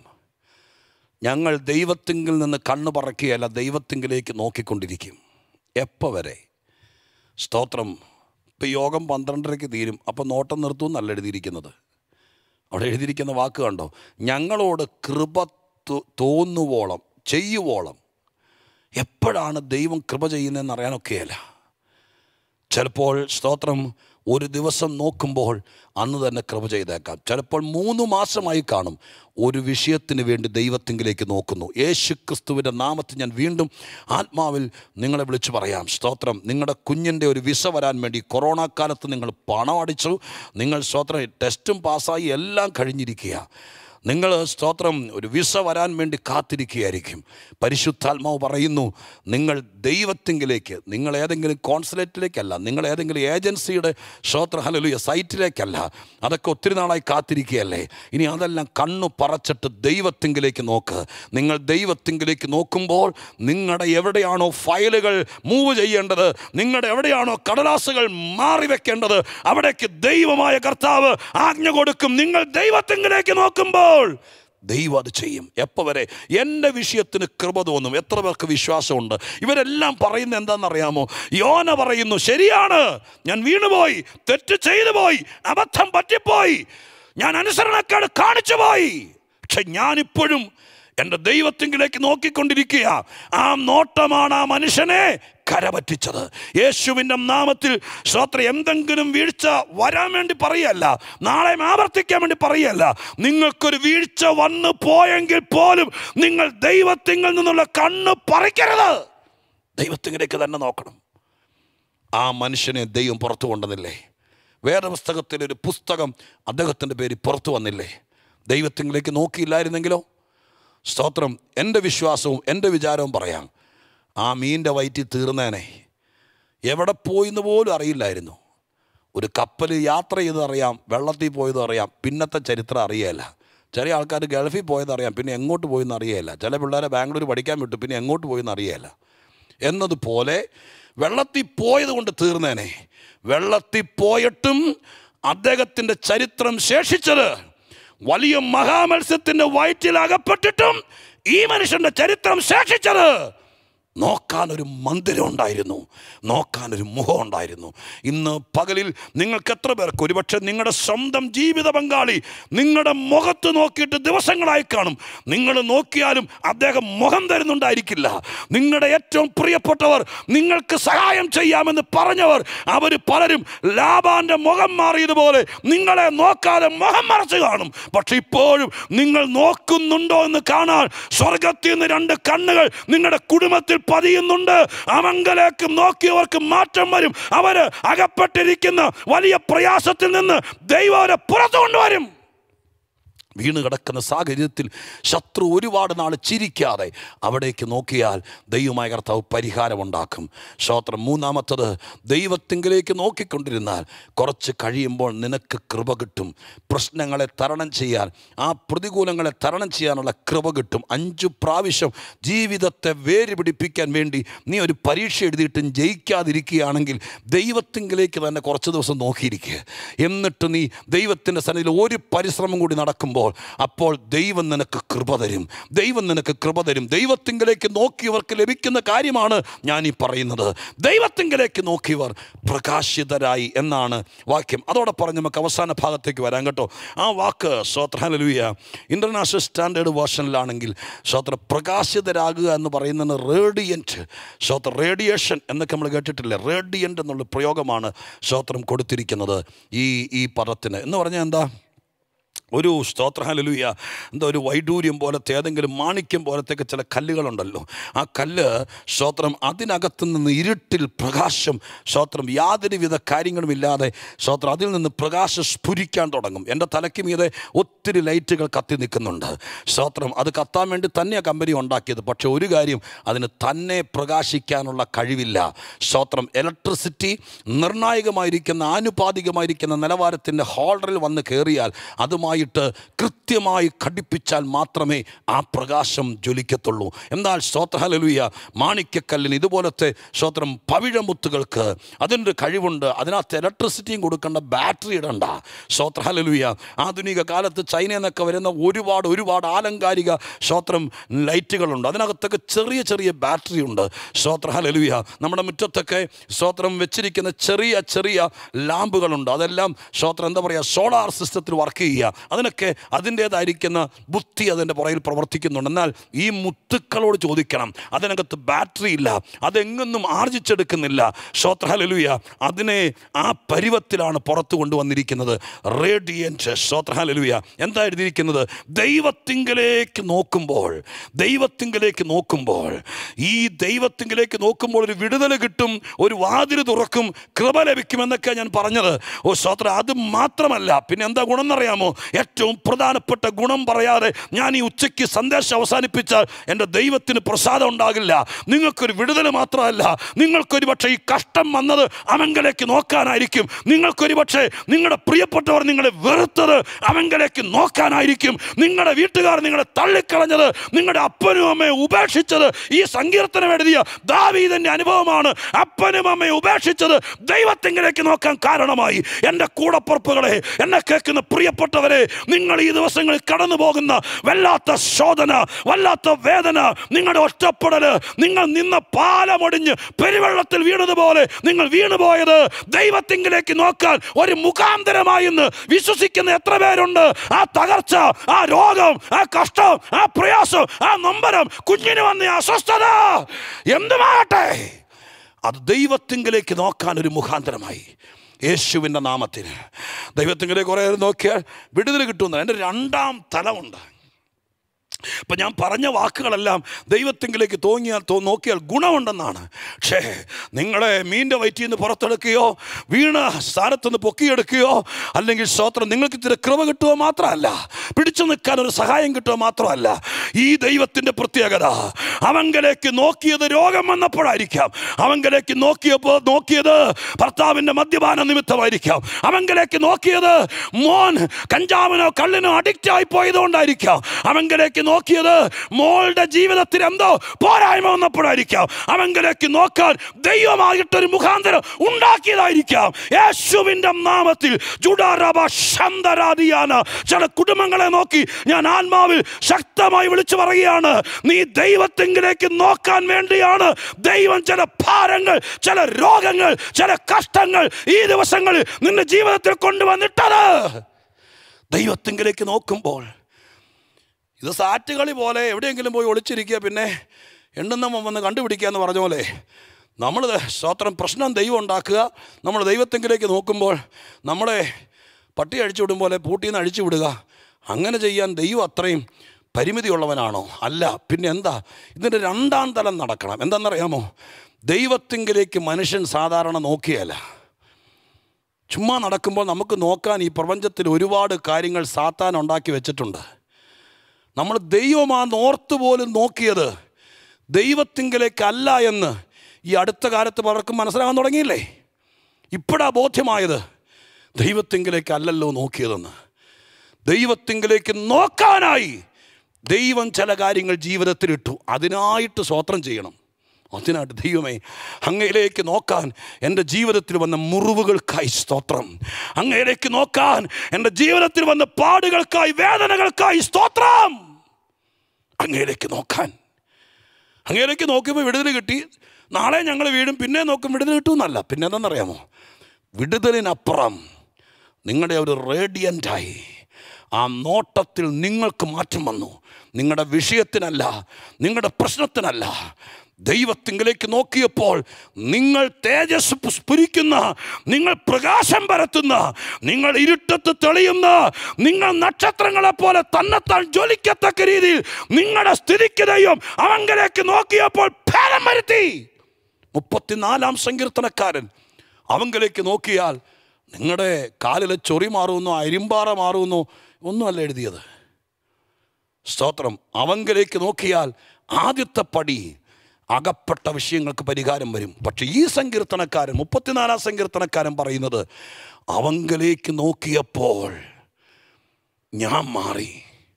ഞങ്ങൾ ദൈവത്തിങ്കിൽ നിന്ന് കണ്ണു പറക്കുകയല്ല ദൈവത്തിങ്കിലേക്ക് നോക്കിക്കൊണ്ടിരിക്കും എപ്പോൾ വരെ സ്തോത്രം ഇപ്പം യോഗം പന്ത്രണ്ടരയ്ക്ക് തീരും അപ്പോൾ നോട്ടം നിർത്തും എന്നല്ല എഴുതിയിരിക്കുന്നത് അവിടെ എഴുതിയിരിക്കുന്ന വാക്ക് കണ്ടോ ഞങ്ങളോട് കൃപ തോ- തോന്നുവോളം ചെയ്യുവോളം എപ്പോഴാണ് ദൈവം കൃപ ചെയ്യുന്നതെന്ന് അറിയാനൊക്കെയല്ല ചിലപ്പോൾ സ്തോത്രം ഒരു ദിവസം നോക്കുമ്പോൾ അന്ന് തന്നെ കൃപ ചെയ്തേക്കാം ചിലപ്പോൾ മൂന്ന് മാസമായി കാണും ഒരു വിഷയത്തിന് വേണ്ടി ദൈവത്തിങ്കിലേക്ക് നോക്കുന്നു യേശു ക്രിസ്തുവിൻ്റെ നാമത്തിൽ ഞാൻ വീണ്ടും ആത്മാവിൽ നിങ്ങളെ വിളിച്ചു പറയാം സ്തോത്രം നിങ്ങളുടെ കുഞ്ഞിൻ്റെ ഒരു വിസ വരാൻ വേണ്ടി കൊറോണ കാലത്ത് നിങ്ങൾ പണം അടിച്ചു നിങ്ങൾ സ്തോത്രം ടെസ്റ്റും പാസ്സായി എല്ലാം കഴിഞ്ഞിരിക്കുക നിങ്ങൾ സ്തോത്രം ഒരു വിസ വരാൻ വേണ്ടി കാത്തിരിക്കുകയായിരിക്കും പരിശുദ്ധാത്മാവ് പറയുന്നു നിങ്ങൾ ദൈവത്തിങ്കിലേക്ക് നിങ്ങൾ ഏതെങ്കിലും കോൺസുലേറ്റിലേക്കല്ല നിങ്ങൾ ഏതെങ്കിലും ഏജൻസിയുടെ സ്തോത്ര ഹലലുയ സൈറ്റിലേക്കല്ല അതൊക്കെ ഒത്തിരി നാളായി കാത്തിരിക്കുകയല്ലേ ഇനി അതെല്ലാം കണ്ണു പറച്ചിട്ട് ദൈവത്തിങ്കിലേക്ക് നോക്ക് നിങ്ങൾ ദൈവത്തിങ്കിലേക്ക് നോക്കുമ്പോൾ നിങ്ങളുടെ എവിടെയാണോ ഫയലുകൾ മൂവ് ചെയ്യേണ്ടത് നിങ്ങളുടെ എവിടെയാണോ കടലാസുകൾ മാറി വെക്കേണ്ടത് അവിടേക്ക് ദൈവമായ കർത്താവ് ആജ്ഞ കൊടുക്കും നിങ്ങൾ ദൈവത്തിങ്കിലേക്ക് നോക്കുമ്പോൾ ദൈവം അത് ചെയ്യും എപ്പോൾ വരെ എൻ്റെ വിഷയത്തിന് കൃപ തോന്നും എത്ര പേർക്ക് വിശ്വാസമുണ്ട് ഇവരെല്ലാം പറയുന്നത് എന്താണെന്നറിയാമോ യോന പറയുന്നു ശരിയാണ് ഞാൻ വീണുപോയി തെറ്റ് ചെയ്തു പോയി അബദ്ധം പറ്റിപ്പോയി ഞാൻ അനുസരണക്കേട് കാണിച്ചു പോയി പക്ഷെ ഞാനിപ്പോഴും എൻ്റെ ദൈവത്തിങ്കിലേക്ക് നോക്കിക്കൊണ്ടിരിക്കുക ആ നോട്ടമാണ് ആ മനുഷ്യനെ കരപറ്റിച്ചത് യേശുവിൻ്റെ നാമത്തിൽ ശ്രോത്ര എന്തെങ്കിലും വീഴ്ച വരാൻ വേണ്ടി പറയല്ല നാളെ ആവർത്തിക്കാൻ വേണ്ടി പറയല്ല നിങ്ങൾക്കൊരു വീഴ്ച വന്നു പോയെങ്കിൽ പോലും നിങ്ങൾ ദൈവത്തിങ്കിൽ നിന്നുള്ള കണ്ണ് പറിക്കരുത് ദൈവത്തിങ്കിലേക്ക് തന്നെ നോക്കണം ആ മനുഷ്യനെ ദൈവം പുറത്തു കൊണ്ടുവന്നില്ലേ വേദപുസ്തകത്തിൽ ഒരു പുസ്തകം അദ്ദേഹത്തിൻ്റെ പേര് പുറത്തു വന്നില്ലേ ദൈവത്തിങ്കിലേക്ക് നോക്കിയില്ലായിരുന്നെങ്കിലോ സ്തോത്രം എൻ്റെ വിശ്വാസവും എൻ്റെ വിചാരവും പറയാം ആ മീൻ്റെ വയറ്റിൽ തീർന്നേനെ എവിടെ പോയിന്ന് പോലും അറിയില്ലായിരുന്നു ഒരു കപ്പൽ യാത്ര ചെയ്ത് അറിയാം വെള്ളത്തിൽ പോയത് അറിയാം പിന്നത്തെ ചരിത്രം അറിയേല ചില ആൾക്കാർ ഗൾഫിൽ പോയത് അറിയാം പിന്നെ എങ്ങോട്ട് പോയെന്ന് അറിയേല ചില പിള്ളേരെ ബാംഗ്ലൂർ പഠിക്കാൻ വിട്ടു പിന്നെ എങ്ങോട്ട് പോയെന്ന് അറിയേല എന്നതുപോലെ വെള്ളത്തിൽ പോയത് കൊണ്ട് തീർന്നേനെ വെള്ളത്തിൽ പോയിട്ടും അദ്ദേഹത്തിൻ്റെ ചരിത്രം ശേഷിച്ചത് വലിയ മഹാമത്സ്യത്തിൻ്റെ വയറ്റിൽ അകപ്പെട്ടിട്ടും ഈ മനുഷ്യൻ്റെ ചരിത്രം ശേഷിച്ചത് നോക്കാനൊരു മന്ദിരം ഉണ്ടായിരുന്നു നോക്കാനൊരു മുഖം ഉണ്ടായിരുന്നു ഇന്ന് പകലിൽ നിങ്ങൾക്ക് എത്ര പേർക്ക് ഒരുപക്ഷെ നിങ്ങളുടെ സ്വന്തം ജീവിത പങ്കാളി നിങ്ങളുടെ മുഖത്ത് നോക്കിയിട്ട് ദിവസങ്ങളായി കാണും നിങ്ങൾ നോക്കിയാലും അദ്ദേഹം മുഖം തരുന്നുണ്ടായിരിക്കില്ല നിങ്ങളുടെ ഏറ്റവും പ്രിയപ്പെട്ടവർ നിങ്ങൾക്ക് സഹായം ചെയ്യാമെന്ന് പറഞ്ഞവർ അവർ പലരും ലാബാന്റെ മുഖം മാറിയതുപോലെ നിങ്ങളെ നോക്കാതെ മുഖം മറച്ചു കാണും പക്ഷെ ഇപ്പോഴും നിങ്ങൾ നോക്കുന്നുണ്ടോ എന്ന് കാണാൻ സ്വർഗത്തിൽ നിന്ന് രണ്ട് കണ്ണുകൾ നിങ്ങളുടെ കുടുംബത്തിൽ പതിയുന്നുണ്ട് അമങ്കലേക്ക് നോക്കിയവർക്ക് മാറ്റം വരും അവര് അകപ്പെട്ടിരിക്കുന്ന വലിയ പ്രയാസത്തിൽ നിന്ന് ദൈവം അവരെ പുറത്തു കൊണ്ടുവരും വീണ് കിടക്കുന്ന സാഹചര്യത്തിൽ ശത്രു ഒരുപാട് നാൾ ചിരിക്കാതെ അവിടേക്ക് നോക്കിയാൽ ദൈവമായ കർത്താവ് പരിഹാരമുണ്ടാക്കും സ്തോത്രം മൂന്നാമത്തത് ദൈവത്തിങ്കിലേക്ക് നോക്കിക്കൊണ്ടിരുന്നാൽ കുറച്ച് കഴിയുമ്പോൾ നിനക്ക് കൃപ കിട്ടും പ്രശ്നങ്ങളെ തരണം ചെയ്യാൻ ആ പ്രതികൂലങ്ങളെ തരണം ചെയ്യാനുള്ള കൃപ കിട്ടും അഞ്ചു പ്രാവശ്യം ജീവിതത്തെ വേര് പിടിപ്പിക്കാൻ വേണ്ടി നീ ഒരു പരീക്ഷ എഴുതിയിട്ടും ജയിക്കാതിരിക്കുകയാണെങ്കിൽ ദൈവത്തിങ്കിലേക്ക് തന്നെ കുറച്ച് ദിവസം നോക്കിയിരിക്കുക എന്നിട്ട് നീ ദൈവത്തിൻ്റെ സന്നിധിയിൽ ഒരു പരിശ്രമം കൂടി നടക്കുമ്പോൾ അപ്പോൾ ദൈവം നിനക്ക് കൃപ തരും ദൈവം നിനക്ക് കൃപ തരും ദൈവത്തിങ്കിലേക്ക് നോക്കിയവർക്ക് ലഭിക്കുന്ന കാര്യമാണ് ഞാൻ ഈ പറയുന്നത് ദൈവത്തിങ്കിലേക്ക് നോക്കിയവർ പ്രകാശിതരായി എന്നാണ് വാക്യം അതോടെ പറഞ്ഞ് നമുക്ക് അവസാന ഭാഗത്തേക്ക് വരാം കേട്ടോ ആ വാക്ക് സ്വത്രഹലലുയ ഇൻ്റർനാഷണൽ സ്റ്റാൻഡേർഡ് വേർഷനിലാണെങ്കിൽ സ്വത്ര പ്രകാശിതരാകുക എന്ന് പറയുന്നത് റേഡിയൻറ്റ് സ്വത്ര റേഡിയേഷൻ എന്നൊക്കെ നമ്മൾ കേട്ടിട്ടില്ലേ റേഡിയൻ്റ് എന്നുള്ള പ്രയോഗമാണ് സ്വത്രം കൊടുത്തിരിക്കുന്നത് ഈ ഈ പദത്തിന് എന്ന് പറഞ്ഞാൽ എന്താ ഒരു സ്തോത്രഹാലലുയ എന്താ ഒരു വൈഡൂര്യം പോലത്തെ ഏതെങ്കിലും മാണിക്യം പോലത്തെയൊക്കെ ചില കല്ലുകളുണ്ടല്ലോ ആ കല്ല് സ്തോത്രം അതിനകത്ത് നിന്ന് ഇരുട്ടിൽ പ്രകാശം സ്തോത്രം യാതൊരുവിധ കാര്യങ്ങളുമില്ലാതെ സ്തോത്രം അതിൽ നിന്ന് പ്രകാശം സ്ഫുരിക്കാൻ തുടങ്ങും എൻ്റെ തലയ്ക്ക് മീതെ ഒത്തിരി ലൈറ്റുകൾ കത്തി നിൽക്കുന്നുണ്ട് സ്തോത്രം അത് കത്താൻ വേണ്ടി തന്നെയാണ് കമ്പനി ഉണ്ടാക്കിയത് പക്ഷെ ഒരു കാര്യം അതിന് തന്നെ പ്രകാശിക്കാനുള്ള കഴിവില്ല സ്തോത്രം ഇലക്ട്രിസിറ്റി നിർണായകമായിരിക്കുന്ന ആനുപാതികമായിരിക്കുന്ന നിലവാരത്തിൻ്റെ ഹോൾഡറിൽ വന്ന് കയറിയാൽ അതുമായിട്ട് കൃത്യമായി ഘടിപ്പിച്ചാൽ മാത്രമേ ആ പ്രകാശം ജ്വലിക്കത്തുള്ളൂ എന്നാൽ സ്തോത്രഹലലുയ മാണിക്യക്കല്ലിന് ഇതുപോലത്തെ സ്തോത്രം പവിഴമുത്തുകൾക്ക് അതിനൊരു കഴിവുണ്ട് അതിനകത്ത് ഇലക്ട്രിസിറ്റിയും കൊടുക്കേണ്ട ബാറ്ററി ഇടണ്ട സ്തോത്രഹലലുയ ആധുനിക കാലത്ത് ചൈനയിൽ നിന്നൊക്കെ വരുന്ന ഒരുപാട് ഒരുപാട് ആലങ്കാരിക സ്തോത്രം ലൈറ്റുകളുണ്ട് അതിനകത്തൊക്കെ ചെറിയ ചെറിയ ബാറ്ററി ഉണ്ട് സ്തോത്രഹലലുയ നമ്മുടെ മുറ്റത്തൊക്കെ സ്തോത്രം വെച്ചിരിക്കുന്ന ചെറിയ ചെറിയ ലാമ്പുകളുണ്ട് അതെല്ലാം സ്തോത്രം എന്താ പറയുക സോളാർ സിസ്റ്റത്തിൽ വർക്ക് ചെയ്യുക അതിനൊക്കെ അതിൻ്റേതായിരിക്കുന്ന ബുദ്ധി അതിൻ്റെ പുറകിൽ പ്രവർത്തിക്കുന്നുണ്ട് എന്നാൽ ഈ മുത്തുക്കളോട് ചോദിക്കണം അതിനകത്ത് ബാറ്ററി ഇല്ല അതെങ്ങൊന്നും ആർജിച്ചെടുക്കുന്നില്ല ശ്രോത്രഹലലുയ അതിനെ ആ പരുവത്തിലാണ് പുറത്തു കൊണ്ടുവന്നിരിക്കുന്നത് റേഡിയൻറ്റ് ശ്രോത്രഹലലുയ എന്താ എഴുതിയിരിക്കുന്നത് ദൈവത്തിങ്കലേക്ക് നോക്കുമ്പോൾ ദൈവത്തിങ്കലേക്ക് നോക്കുമ്പോൾ ഈ ദൈവത്തിങ്കലേക്ക് നോക്കുമ്പോൾ ഒരു വിടുതൽ കിട്ടും ഒരു വാതിൽ തുറക്കും കൃപ ലഭിക്കുമെന്നൊക്കെ ഞാൻ പറഞ്ഞത് ഓ ശ്രോത്ര അത് മാത്രമല്ല പിന്നെ എന്താ ഗുണം എന്നറിയാമോ ഏറ്റവും പ്രധാനപ്പെട്ട ഗുണം പറയാതെ ഞാൻ ഈ ഉച്ചയ്ക്ക് സന്ദേശം അവസാനിപ്പിച്ചാൽ എൻ്റെ ദൈവത്തിന് പ്രസാദം ഉണ്ടാകില്ല നിങ്ങൾക്കൊരു വിടുതൽ മാത്രമല്ല നിങ്ങൾക്കൊരു പക്ഷേ ഈ കഷ്ടം വന്നത് അവങ്കലേക്ക് നോക്കാനായിരിക്കും നിങ്ങൾക്കൊരു പക്ഷേ നിങ്ങളുടെ പ്രിയപ്പെട്ടവർ നിങ്ങളെ വെറുത്തത് അവങ്കലേക്ക് നോക്കാനായിരിക്കും നിങ്ങളുടെ വീട്ടുകാർ നിങ്ങളെ തള്ളിക്കളഞ്ഞത് നിങ്ങളുടെ അപ്പനും അമ്മയെ ഉപേക്ഷിച്ചത് ഈ സങ്കീർത്തനം എഴുതിയ ദാവീദന്റെ അനുഭവമാണ് അപ്പനും അമ്മയെ ഉപേക്ഷിച്ചത് ദൈവത്തിങ്കിലേക്ക് നോക്കാൻ കാരണമായി എൻ്റെ കൂടപ്പുറപ്പുകളെ എന്നെ കേൾക്കുന്ന പ്രിയപ്പെട്ടവരെ നിങ്ങൾ ഈ ദിവസങ്ങളിൽ കടന്നു പോകുന്ന വല്ലാത്ത ശോധന വല്ലാത്ത വേദന നിങ്ങളുടെ ഒറ്റപ്പെടല് നിങ്ങൾ നിന്ന പാലമൊടിഞ്ഞ് പെരുവെള്ളത്തിൽ വീണതുപോലെ നിങ്ങൾ വീണുപോയത് ദൈവത്തിങ്കിലേക്ക് നോക്കാൻ ഒരു മുഖാന്തരമായി എന്ന് വിശ്വസിക്കുന്ന എത്ര പേരുണ്ട് ആ തകർച്ച ആ രോഗം ആ കഷ്ടം ആ പ്രയാസം ആ നൊമ്പരം കുഞ്ഞിന് വന്ന ആ അസ്വസ്ഥത എന്തുമാകട്ടെ അത് ദൈവത്തിങ്കിലേക്ക് നോക്കാൻ ഒരു മുഖാന്തരമായി യേശുവിൻ്റെ നാമത്തിന് ദൈവത്തിങ്കിലേക്ക് കുറേ നേരം നോക്കിയാൽ വിടുതൽ കിട്ടുന്ന എൻ്റെ രണ്ടാം തലമുണ്ട് ഇപ്പം ഞാൻ പറഞ്ഞ വാക്കുകളെല്ലാം ദൈവത്തെങ്കിലേക്ക് തോന്നിയാൽ തോ നോക്കിയാൽ ഗുണമുണ്ടെന്നാണ് പക്ഷേ നിങ്ങളെ മീൻ്റെ വയറ്റിൽ നിന്ന് പുറത്തെടുക്കുകയോ വീണ സ്ഥാനത്തുനിന്ന് പൊക്കിയെടുക്കുകയോ അല്ലെങ്കിൽ സ്തോത്രം നിങ്ങൾക്ക് ഇത്തിരി കൃപ കിട്ടുക മാത്രമല്ല പിടിച്ചു നിൽക്കാൻ ഒരു സഹായം കിട്ടുക മാത്രമല്ല ഈ ദൈവത്തിൻ്റെ പ്രത്യേകത അവങ്കലേക്ക് നോക്കിയത് രോഗം വന്നപ്പോഴായിരിക്കാം അവങ്കലേക്ക് നോക്കിയപ്പോൾ നോക്കിയത് ഭർത്താവിൻ്റെ മദ്യപാന നിമിത്തമായിരിക്കാം അവങ്കലേക്ക് നോക്കിയത് മോൻ കഞ്ചാവിനോ കള്ളിനോ അഡിക്റ്റ് ആയി പോയതുകൊണ്ടായിരിക്കാം അവങ്കലേക്ക് നോക്കിയത് മോളുടെ ജീവിതത്തിൽ എന്തോ പോരായ്മ വന്നപ്പോഴായിരിക്കാം അവങ്കലേക്ക് നോക്കാൻ ദൈവമായിട്ടൊരു മുഖാന്തരം ഉണ്ടാക്കിയതായിരിക്കാം യേശുവിൻ്റെ നാമത്തിൽ ജുഡാറബ ശന്തരാദിയാന ചില കുടുംബങ്ങളെ നോക്കി ഞാൻ ആത്മാവിൽ ശക്തമായി വിളിച്ചു പറയുകയാണ് നീ ദൈവത്തെങ്കിലേക്ക് നോക്കാൻ വേണ്ടിയാണ് ദൈവം ചില ഭാരങ്ങൾ ചില രോഗങ്ങൾ ചില കഷ്ടങ്ങൾ ഈ ദിവസങ്ങളിൽ നിന്റെ ജീവിതത്തിൽ കൊണ്ടുവന്നിട്ടത് ദൈവത്തെങ്കിലേക്ക് നോക്കുമ്പോൾ ഇത് സാറ്റുകളി പോലെ എവിടെയെങ്കിലും പോയി ഒളിച്ചിരിക്കുക പിന്നെ എണ്ണുന്ന വന്ന് കണ്ടുപിടിക്കുക എന്ന് പറഞ്ഞ പോലെ നമ്മൾ സ്വത്രം പ്രശ്നം ദൈവം ഉണ്ടാക്കുക നമ്മൾ ദൈവത്തെങ്കിലേക്ക് നോക്കുമ്പോൾ നമ്മളെ പട്ടി അഴിച്ചു വിടും പോലെ പൂട്ടിയിൽ നിന്ന് അഴിച്ചു വിടുക അങ്ങനെ ചെയ്യാൻ ദൈവം അത്രയും പരിമിതിയുള്ളവനാണോ അല്ല പിന്നെ എന്താ ഇതിൻ്റെ രണ്ടാം തലം നടക്കണം എന്താണെന്നറിയാമോ ദൈവത്തെങ്കിലേക്ക് മനുഷ്യൻ സാധാരണ നോക്കിയല്ല ചുമ്മാ നടക്കുമ്പോൾ നമുക്ക് നോക്കാൻ ഈ പ്രപഞ്ചത്തിൽ ഒരുപാട് കാര്യങ്ങൾ സാത്താൻ ഉണ്ടാക്കി വെച്ചിട്ടുണ്ട് നമ്മൾ ദൈവമാണെന്ന് ഓർത്ത് പോലും നോക്കിയത് ദൈവത്തിങ്കിലേക്കല്ല എന്ന് ഈ അടുത്ത കാലത്ത് പലർക്കും മനസ്സിലാകാൻ തുടങ്ങിയില്ലേ ഇപ്പോഴാ ബോധ്യമായത് ദൈവത്തിങ്കിലേക്കല്ലല്ലോ നോക്കിയതെന്ന് ദൈവത്തിങ്കിലേക്ക് നോക്കാനായി ദൈവം ചില കാര്യങ്ങൾ ജീവിതത്തിൽ ഇട്ടു അതിനായിട്ട് സ്വോത്രം ചെയ്യണം അതിനായിട്ട് ദൈവമേ അങ്ങയിലേക്ക് നോക്കാൻ എൻ്റെ ജീവിതത്തിൽ വന്ന മുറിവുകൾക്കായി സ്തോത്രം അങ്ങയിലേക്ക് നോക്കാൻ എൻ്റെ ജീവിതത്തിൽ വന്ന പാടുകൾക്കായി വേദനകൾക്കായി സ്തോത്രം അങ്ങയിലേക്ക് നോക്കാൻ അങ്ങയിലേക്ക് നോക്കിയപ്പോൾ വിടുതൽ കിട്ടി നാളെ ഞങ്ങൾ വീടും പിന്നെ നോക്കും വിടുതൽ കിട്ടുമെന്നല്ല പിന്നെ എന്താണെന്നറിയാമോ വിടുതലിനപ്പുറം നിങ്ങളുടെ ഒരു റേഡിയൻ്റായി ആ നോട്ടത്തിൽ നിങ്ങൾക്ക് മാറ്റം വന്നു നിങ്ങളുടെ വിഷയത്തിനല്ല നിങ്ങളുടെ പ്രശ്നത്തിനല്ല ദൈവത്തിങ്കിലേക്ക് നോക്കിയപ്പോൾ നിങ്ങൾ തേജസ് സ്ഫുരിക്കുന്ന നിങ്ങൾ പ്രകാശം പരത്തുന്ന നിങ്ങൾ ഇരുട്ടത്ത് തെളിയുന്ന നിങ്ങൾ നക്ഷത്രങ്ങളെ പോലെ തന്നെത്താൻ ജ്വലിക്കത്തക്ക രീതിയിൽ നിങ്ങളുടെ സ്ഥിതിക്ക് ദൈവം അവങ്കിലേക്ക് നോക്കിയപ്പോൾ ഭേദം വരുത്തി മുപ്പത്തിനാലാം സങ്കീർത്തനക്കാരൻ അവങ്കിലേക്ക് നോക്കിയാൽ നിങ്ങളുടെ കാലിലെ ചൊറി മാറുമെന്നോ അരിമ്പാറ മാറുമെന്നോ ഒന്നുമല്ല എഴുതിയത് സ്തോത്രം അവങ്കിലേക്ക് നോക്കിയാൽ ആദ്യത്തെ പടി അകപ്പെട്ട വിഷയങ്ങൾക്ക് പരിഹാരം വരും പക്ഷെ ഈ സങ്കീർത്തനക്കാരൻ മുപ്പത്തിനാലാം സങ്കീർത്തനക്കാരൻ പറയുന്നത് അവങ്കിലേക്ക് നോക്കിയപ്പോൾ ഞാൻ മാറി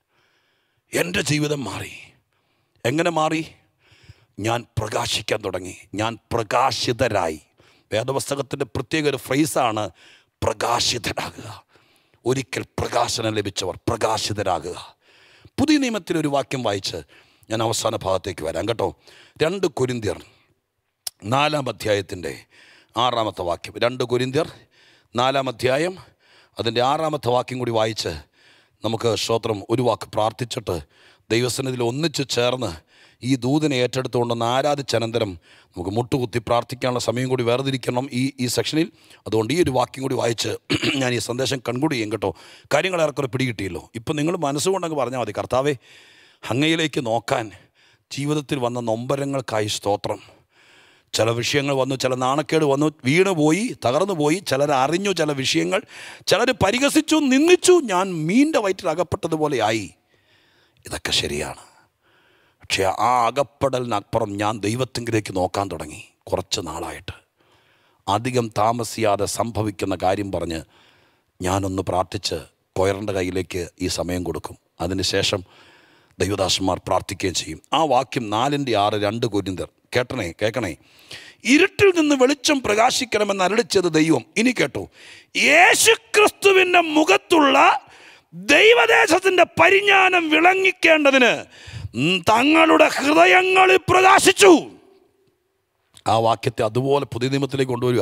എൻ്റെ ജീവിതം മാറി എങ്ങനെ മാറി ഞാൻ പ്രകാശിക്കാൻ തുടങ്ങി ഞാൻ പ്രകാശിതരായി വേദപുസ്തകത്തിൻ്റെ പ്രത്യേക ഒരു ഫ്രേസാണ് പ്രകാശിതരാകുക ഒരിക്കൽ പ്രകാശനം ലഭിച്ചവർ പ്രകാശിതരാകുക പുതിയ നിയമത്തിൽ ഒരു വാക്യം വായിച്ച് ഞാൻ അവസാന ഭാഗത്തേക്ക് വരാം കേട്ടോ രണ്ട് കുരിന്തിയർ നാലാം അധ്യായത്തിൻ്റെ ആറാമത്തെ വാക്യം രണ്ട് കുരിന്തിയർ നാലാം അധ്യായം അതിൻ്റെ ആറാമത്തെ വാക്യം കൂടി വായിച്ച് നമുക്ക് സ്തോത്രം ഒരു വാക്ക് പ്രാർത്ഥിച്ചിട്ട് ദൈവസന്നിധിയിൽ ഒന്നിച്ച് ചേർന്ന് ഈ ദൂതനെ ഏറ്റെടുത്തുകൊണ്ടെന്ന് ആരാധിച്ചനന്തരം നമുക്ക് മുട്ടുകുത്തി പ്രാർത്ഥിക്കാനുള്ള സമയം കൂടി വേർതിരിക്കണം ഈ ഈ സെക്ഷനിൽ അതുകൊണ്ട് ഈ ഒരു വാക്യം കൂടി വായിച്ച് ഞാൻ ഈ സന്ദേശം കൺകൂടി ചെയ്യും കേട്ടോ കാര്യങ്ങൾ ഏറെക്കുറെ പിടികിട്ടിയല്ലോ ഇപ്പം നിങ്ങൾ മനസ്സുകൊണ്ടങ്ങ് പറഞ്ഞാൽ മതി കർത്താവേ അങ്ങയിലേക്ക് നോക്കാൻ ജീവിതത്തിൽ വന്ന നൊമ്പരങ്ങൾക്കായി സ്തോത്രം ചില വിഷയങ്ങൾ വന്നു ചില നാണക്കേട് വന്നു വീണ് പോയി തകർന്നു പോയി ചിലർ അറിഞ്ഞു ചില വിഷയങ്ങൾ ചിലർ പരിഹസിച്ചു നിന്ദിച്ചു ഞാൻ മീൻ്റെ വയറ്റിൽ അകപ്പെട്ടതുപോലെ ആയി ഇതൊക്കെ ശരിയാണ് പക്ഷേ ആ അകപ്പെടലിനപ്പുറം ഞാൻ ദൈവത്തിങ്കിലേക്ക് നോക്കാൻ തുടങ്ങി കുറച്ച് നാളായിട്ട് അധികം താമസിയാതെ സംഭവിക്കുന്ന കാര്യം പറഞ്ഞ് ഞാനൊന്ന് പ്രാർത്ഥിച്ച് കൊയറിൻ്റെ കയ്യിലേക്ക് ഈ സമയം കൊടുക്കും അതിനുശേഷം ദൈവദാസന്മാർ പ്രാർത്ഥിക്കുകയും ചെയ്യും ആ വാക്യം നാലിൻ്റെ ആറ് രണ്ട് കുരിന്തർ കേട്ടണേ കേൾക്കണേ ഇരുട്ടിൽ നിന്ന് വെളിച്ചം പ്രകാശിക്കണമെന്ന് അരളിച്ചത് ദൈവം ഇനി കേട്ടോ യേശുക്രിസ്തുവിൻ്റെ മുഖത്തുള്ള ദൈവദേശത്തിൻ്റെ പരിജ്ഞാനം വിളങ്ങിക്കേണ്ടതിന് തങ്ങളുടെ ഹൃദയങ്ങളിൽ പ്രകാശിച്ചു ആ വാക്യത്തെ അതുപോലെ പുതിയ നിയമത്തിലേക്ക് കൊണ്ടുവരിക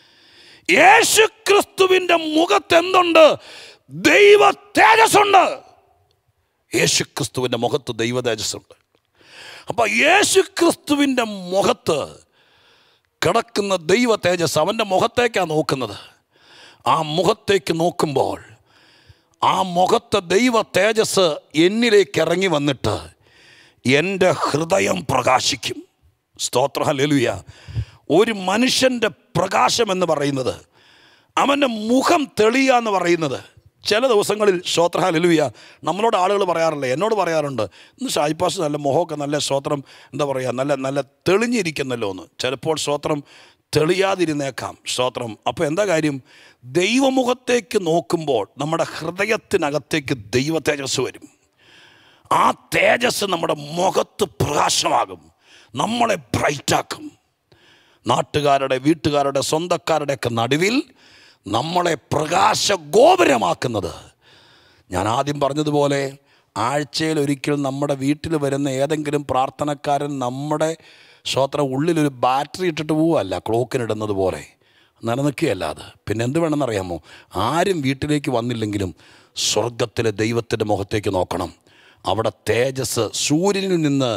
യേശുക്രിസ്തുവിൻ്റെ മുഖത്ത് എന്തുണ്ട് ദൈവ തേജസ്സുണ്ട് യേശുക്രിസ്തുവിൻ്റെ മുഖത്ത് ദൈവ തേജസ്സുണ്ട് അപ്പോൾ യേശുക്രിസ്തുവിൻ്റെ മുഖത്ത് കിടക്കുന്ന ദൈവ തേജസ് അവൻ്റെ മുഖത്തേക്കാണ് നോക്കുന്നത് ആ മുഖത്തേക്ക് നോക്കുമ്പോൾ ആ മുഖത്തെ ദൈവ തേജസ് എന്നിലേക്ക് ഇറങ്ങി വന്നിട്ട് എൻ്റെ ഹൃദയം പ്രകാശിക്കും സ്തോത്ര ഹല്ലേലൂയ ഒരു മനുഷ്യൻ്റെ പ്രകാശം എന്ന് പറയുന്നത് അവൻ്റെ മുഖം തെളിയുക എന്ന് പറയുന്നത് ചില ദിവസങ്ങളിൽ ശ്രോത്ര ഹല്ലേലൂയ നമ്മളോട് ആളുകൾ പറയാറില്ല എന്നോട് പറയാറുണ്ട് ഇന്ന് ഷായിപ്പാസ് നല്ല മുഖമൊക്കെ നല്ല സ്തോത്രം എന്താ പറയുക നല്ല നല്ല തെളിഞ്ഞിരിക്കുന്നല്ലോ എന്ന് ചിലപ്പോൾ സ്തോത്രം തെളിയാതിരുന്നേക്കാം സ്തോത്രം അപ്പോൾ എന്താ കാര്യം ദൈവമുഖത്തേക്ക് നോക്കുമ്പോൾ നമ്മുടെ ഹൃദയത്തിനകത്തേക്ക് ദൈവ തേജസ് വരും ആ തേജസ് നമ്മുടെ മുഖത്ത് പ്രകാശമാകും നമ്മളെ ബ്രൈറ്റാക്കും നാട്ടുകാരുടെ വീട്ടുകാരുടെ സ്വന്തക്കാരുടെയൊക്കെ നടുവിൽ നമ്മളെ പ്രകാശ ഗോപുരമാക്കുന്നത് ഞാൻ ആദ്യം പറഞ്ഞതുപോലെ ആഴ്ചയിൽ ഒരിക്കൽ നമ്മുടെ വീട്ടിൽ വരുന്ന ഏതെങ്കിലും പ്രാർത്ഥനക്കാരൻ നമ്മുടെ ശ്രോത്ര ഉള്ളിലൊരു ബാറ്ററി ഇട്ടിട്ട് പോവുകയല്ല ക്ലോക്കിനിടുന്നത് പോലെ നിലനിൽക്കുകയല്ല അത് പിന്നെ എന്ത് വേണമെന്നറിയാമോ ആരും വീട്ടിലേക്ക് വന്നില്ലെങ്കിലും സ്വർഗത്തിലെ ദൈവത്തിൻ്റെ മുഖത്തേക്ക് നോക്കണം അവിടെ തേജസ് സൂര്യനിൽ നിന്ന്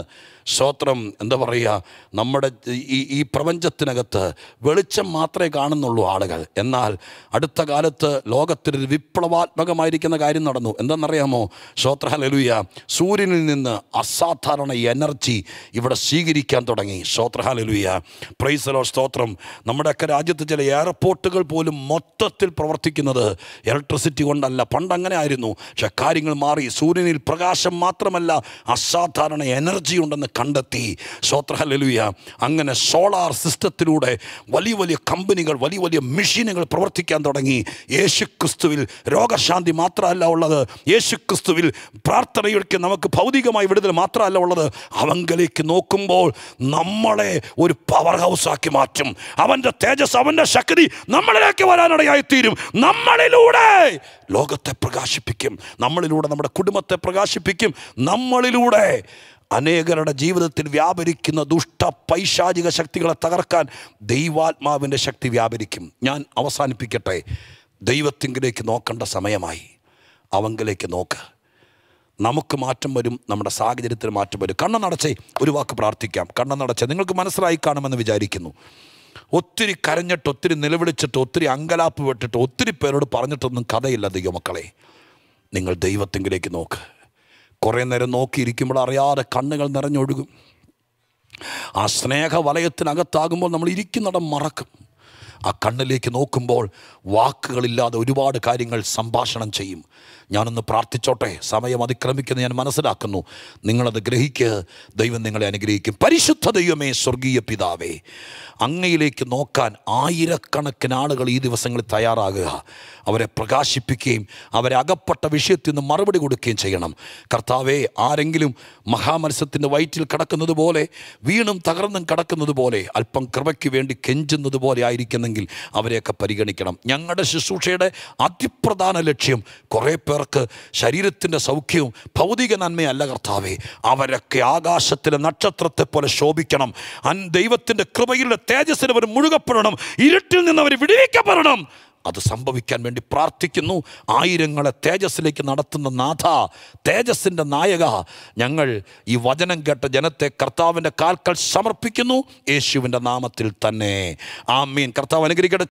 സ്തോത്രം എന്താ പറയുക നമ്മുടെ ഈ ഈ പ്രപഞ്ചത്തിനകത്ത് വെളിച്ചം മാത്രമേ കാണുന്നുള്ളൂ ആളുകൾ എന്നാൽ അടുത്ത കാലത്ത് ലോകത്തിനൊരു വിപ്ലവാത്മകമായിരിക്കുന്ന കാര്യം നടന്നു എന്താണെന്നറിയാമോ ശ്രോത്രഹാലലുയ സൂര്യനിൽ നിന്ന് അസാധാരണ എനർജി ഇവിടെ സ്വീകരിക്കാൻ തുടങ്ങി ശ്രോത്രഹാലലുയ പ്രൈസലോ സ്തോത്രം നമ്മുടെയൊക്കെ രാജ്യത്ത് ചില എയർപോർട്ടുകൾ പോലും മൊത്തത്തിൽ പ്രവർത്തിക്കുന്നത് ഇലക്ട്രിസിറ്റി കൊണ്ടല്ല പണ്ട് അങ്ങനെ ആയിരുന്നു പക്ഷെ കാര്യങ്ങൾ മാറി സൂര്യനിൽ പ്രകാശം മാത്രമല്ല അസാധാരണ എനർജി ഉണ്ടെന്ന് കണ്ടെത്തി ശ്രോത്രഹലലുയ അങ്ങനെ സോളാർ സിസ്റ്റത്തിലൂടെ വലിയ വലിയ കമ്പനികൾ വലിയ വലിയ മെഷീനുകൾ പ്രവർത്തിക്കാൻ തുടങ്ങി യേശു ക്രിസ്തുവിൽ രോഗശാന്തി മാത്രമല്ല ഉള്ളത് യേശു ക്രിസ്തുവിൽ പ്രാർത്ഥനയൊക്കെ നമുക്ക് ഭൗതികമായി വിടുതൽ മാത്രമല്ല ഉള്ളത് അവങ്കലേക്ക് നോക്കുമ്പോൾ നമ്മളെ ഒരു പവർ ഹൗസാക്കി മാറ്റും അവൻ്റെ തേജസ് അവൻ്റെ ശക്തി നമ്മളിലേക്ക് വരാനിടയായിത്തീരും നമ്മളിലൂടെ ലോകത്തെ പ്രകാശിപ്പിക്കും നമ്മളിലൂടെ നമ്മുടെ കുടുംബത്തെ പ്രകാശിപ്പിക്കും നമ്മളിലൂടെ അനേകരുടെ ജീവിതത്തിൽ വ്യാപരിക്കുന്ന ദുഷ്ട പൈശാചിക ശക്തികളെ തകർക്കാൻ ദൈവാത്മാവിൻ്റെ ശക്തി വ്യാപരിക്കും ഞാൻ അവസാനിപ്പിക്കട്ടെ ദൈവത്തിങ്കിലേക്ക് നോക്കേണ്ട സമയമായി അവങ്കിലേക്ക് നോക്ക് നമുക്ക് മാറ്റം വരും നമ്മുടെ സാഹചര്യത്തിൽ മാറ്റം വരും കണ്ണടച്ചേ ഒരു വാക്ക് പ്രാർത്ഥിക്കാം കണ്ണടച്ചേ നിങ്ങൾക്ക് മനസ്സിലായി കാണുമെന്ന് വിചാരിക്കുന്നു ഒത്തിരി കരഞ്ഞിട്ട് ഒത്തിരി നിലവിളിച്ചിട്ട് ഒത്തിരി അങ്കലാപ്പ് വിട്ടിട്ട് ഒത്തിരി പേരോട് പറഞ്ഞിട്ടൊന്നും കഥയില്ല ദൈവമക്കളെ നിങ്ങൾ ദൈവത്തിങ്കിലേക്ക് നോക്ക് കുറേ നേരം നോക്കിയിരിക്കുമ്പോൾ അറിയാതെ കണ്ണുകൾ നിറഞ്ഞൊഴുകും ആ സ്നേഹ വലയത്തിനകത്താകുമ്പോൾ നമ്മൾ ഇരിക്കുന്നിടം മറക്കും ആ കണ്ണിലേക്ക് നോക്കുമ്പോൾ വാക്കുകളില്ലാതെ ഒരുപാട് കാര്യങ്ങൾ സംഭാഷണം ചെയ്യും ഞാനൊന്ന് പ്രാർത്ഥിച്ചോട്ടെ സമയം അതിക്രമിക്കുന്ന ഞാൻ മനസ്സിലാക്കുന്നു നിങ്ങളത് ഗ്രഹിക്ക് ദൈവം നിങ്ങളെ അനുഗ്രഹിക്കും പരിശുദ്ധ ദൈവമേ സ്വർഗീയ പിതാവേ അങ്ങയിലേക്ക് നോക്കാൻ ആയിരക്കണക്കിന് ആളുകൾ ഈ ദിവസങ്ങളിൽ തയ്യാറാകുക അവരെ പ്രകാശിപ്പിക്കുകയും അവരെ അകപ്പെട്ട വിഷയത്തിൽ നിന്ന് മറുപടി കൊടുക്കുകയും ചെയ്യണം കർത്താവെ ആരെങ്കിലും മഹാമത്സ്യത്തിൻ്റെ വയറ്റിൽ കിടക്കുന്നത് പോലെ വീണും തകർന്നും കിടക്കുന്നത് പോലെ അല്പം കൃപയ്ക്ക് വേണ്ടി കെഞ്ചുന്നത് പോലെ ആയിരിക്കുന്നെങ്കിൽ അവരെയൊക്കെ പരിഗണിക്കണം ഞങ്ങളുടെ ശുശ്രൂഷയുടെ അതിപ്രധാന ലക്ഷ്യം കുറേ പേർക്ക് ശരീരത്തിൻ്റെ സൗഖ്യവും ഭൗതിക നന്മയല്ല കർത്താവെ അവരൊക്കെ ആകാശത്തിലെ നക്ഷത്രത്തെ പോലെ ശോഭിക്കണം അൻ ദൈവത്തിൻ്റെ കൃപയുടെ തേജസ്സിന് അവർ മുഴുകപ്പെടണം ഇരുട്ടിൽ നിന്ന് അവർ വിടുവിക്കപ്പെടണം അത് സംഭവിക്കാൻ വേണ്ടി പ്രാർത്ഥിക്കുന്നു ആയിരങ്ങളെ തേജസ്സിലേക്ക് നടത്തുന്ന നാഥ തേജസ്സിൻ്റെ നായക ഞങ്ങൾ ഈ വചനം കേട്ട ജനത്തെ കർത്താവിൻ്റെ കാൽക്കൽ സമർപ്പിക്കുന്നു യേശുവിൻ്റെ നാമത്തിൽ തന്നെ ആമീൻ കർത്താവ് അനുഗ്രഹിക്കട്ടെ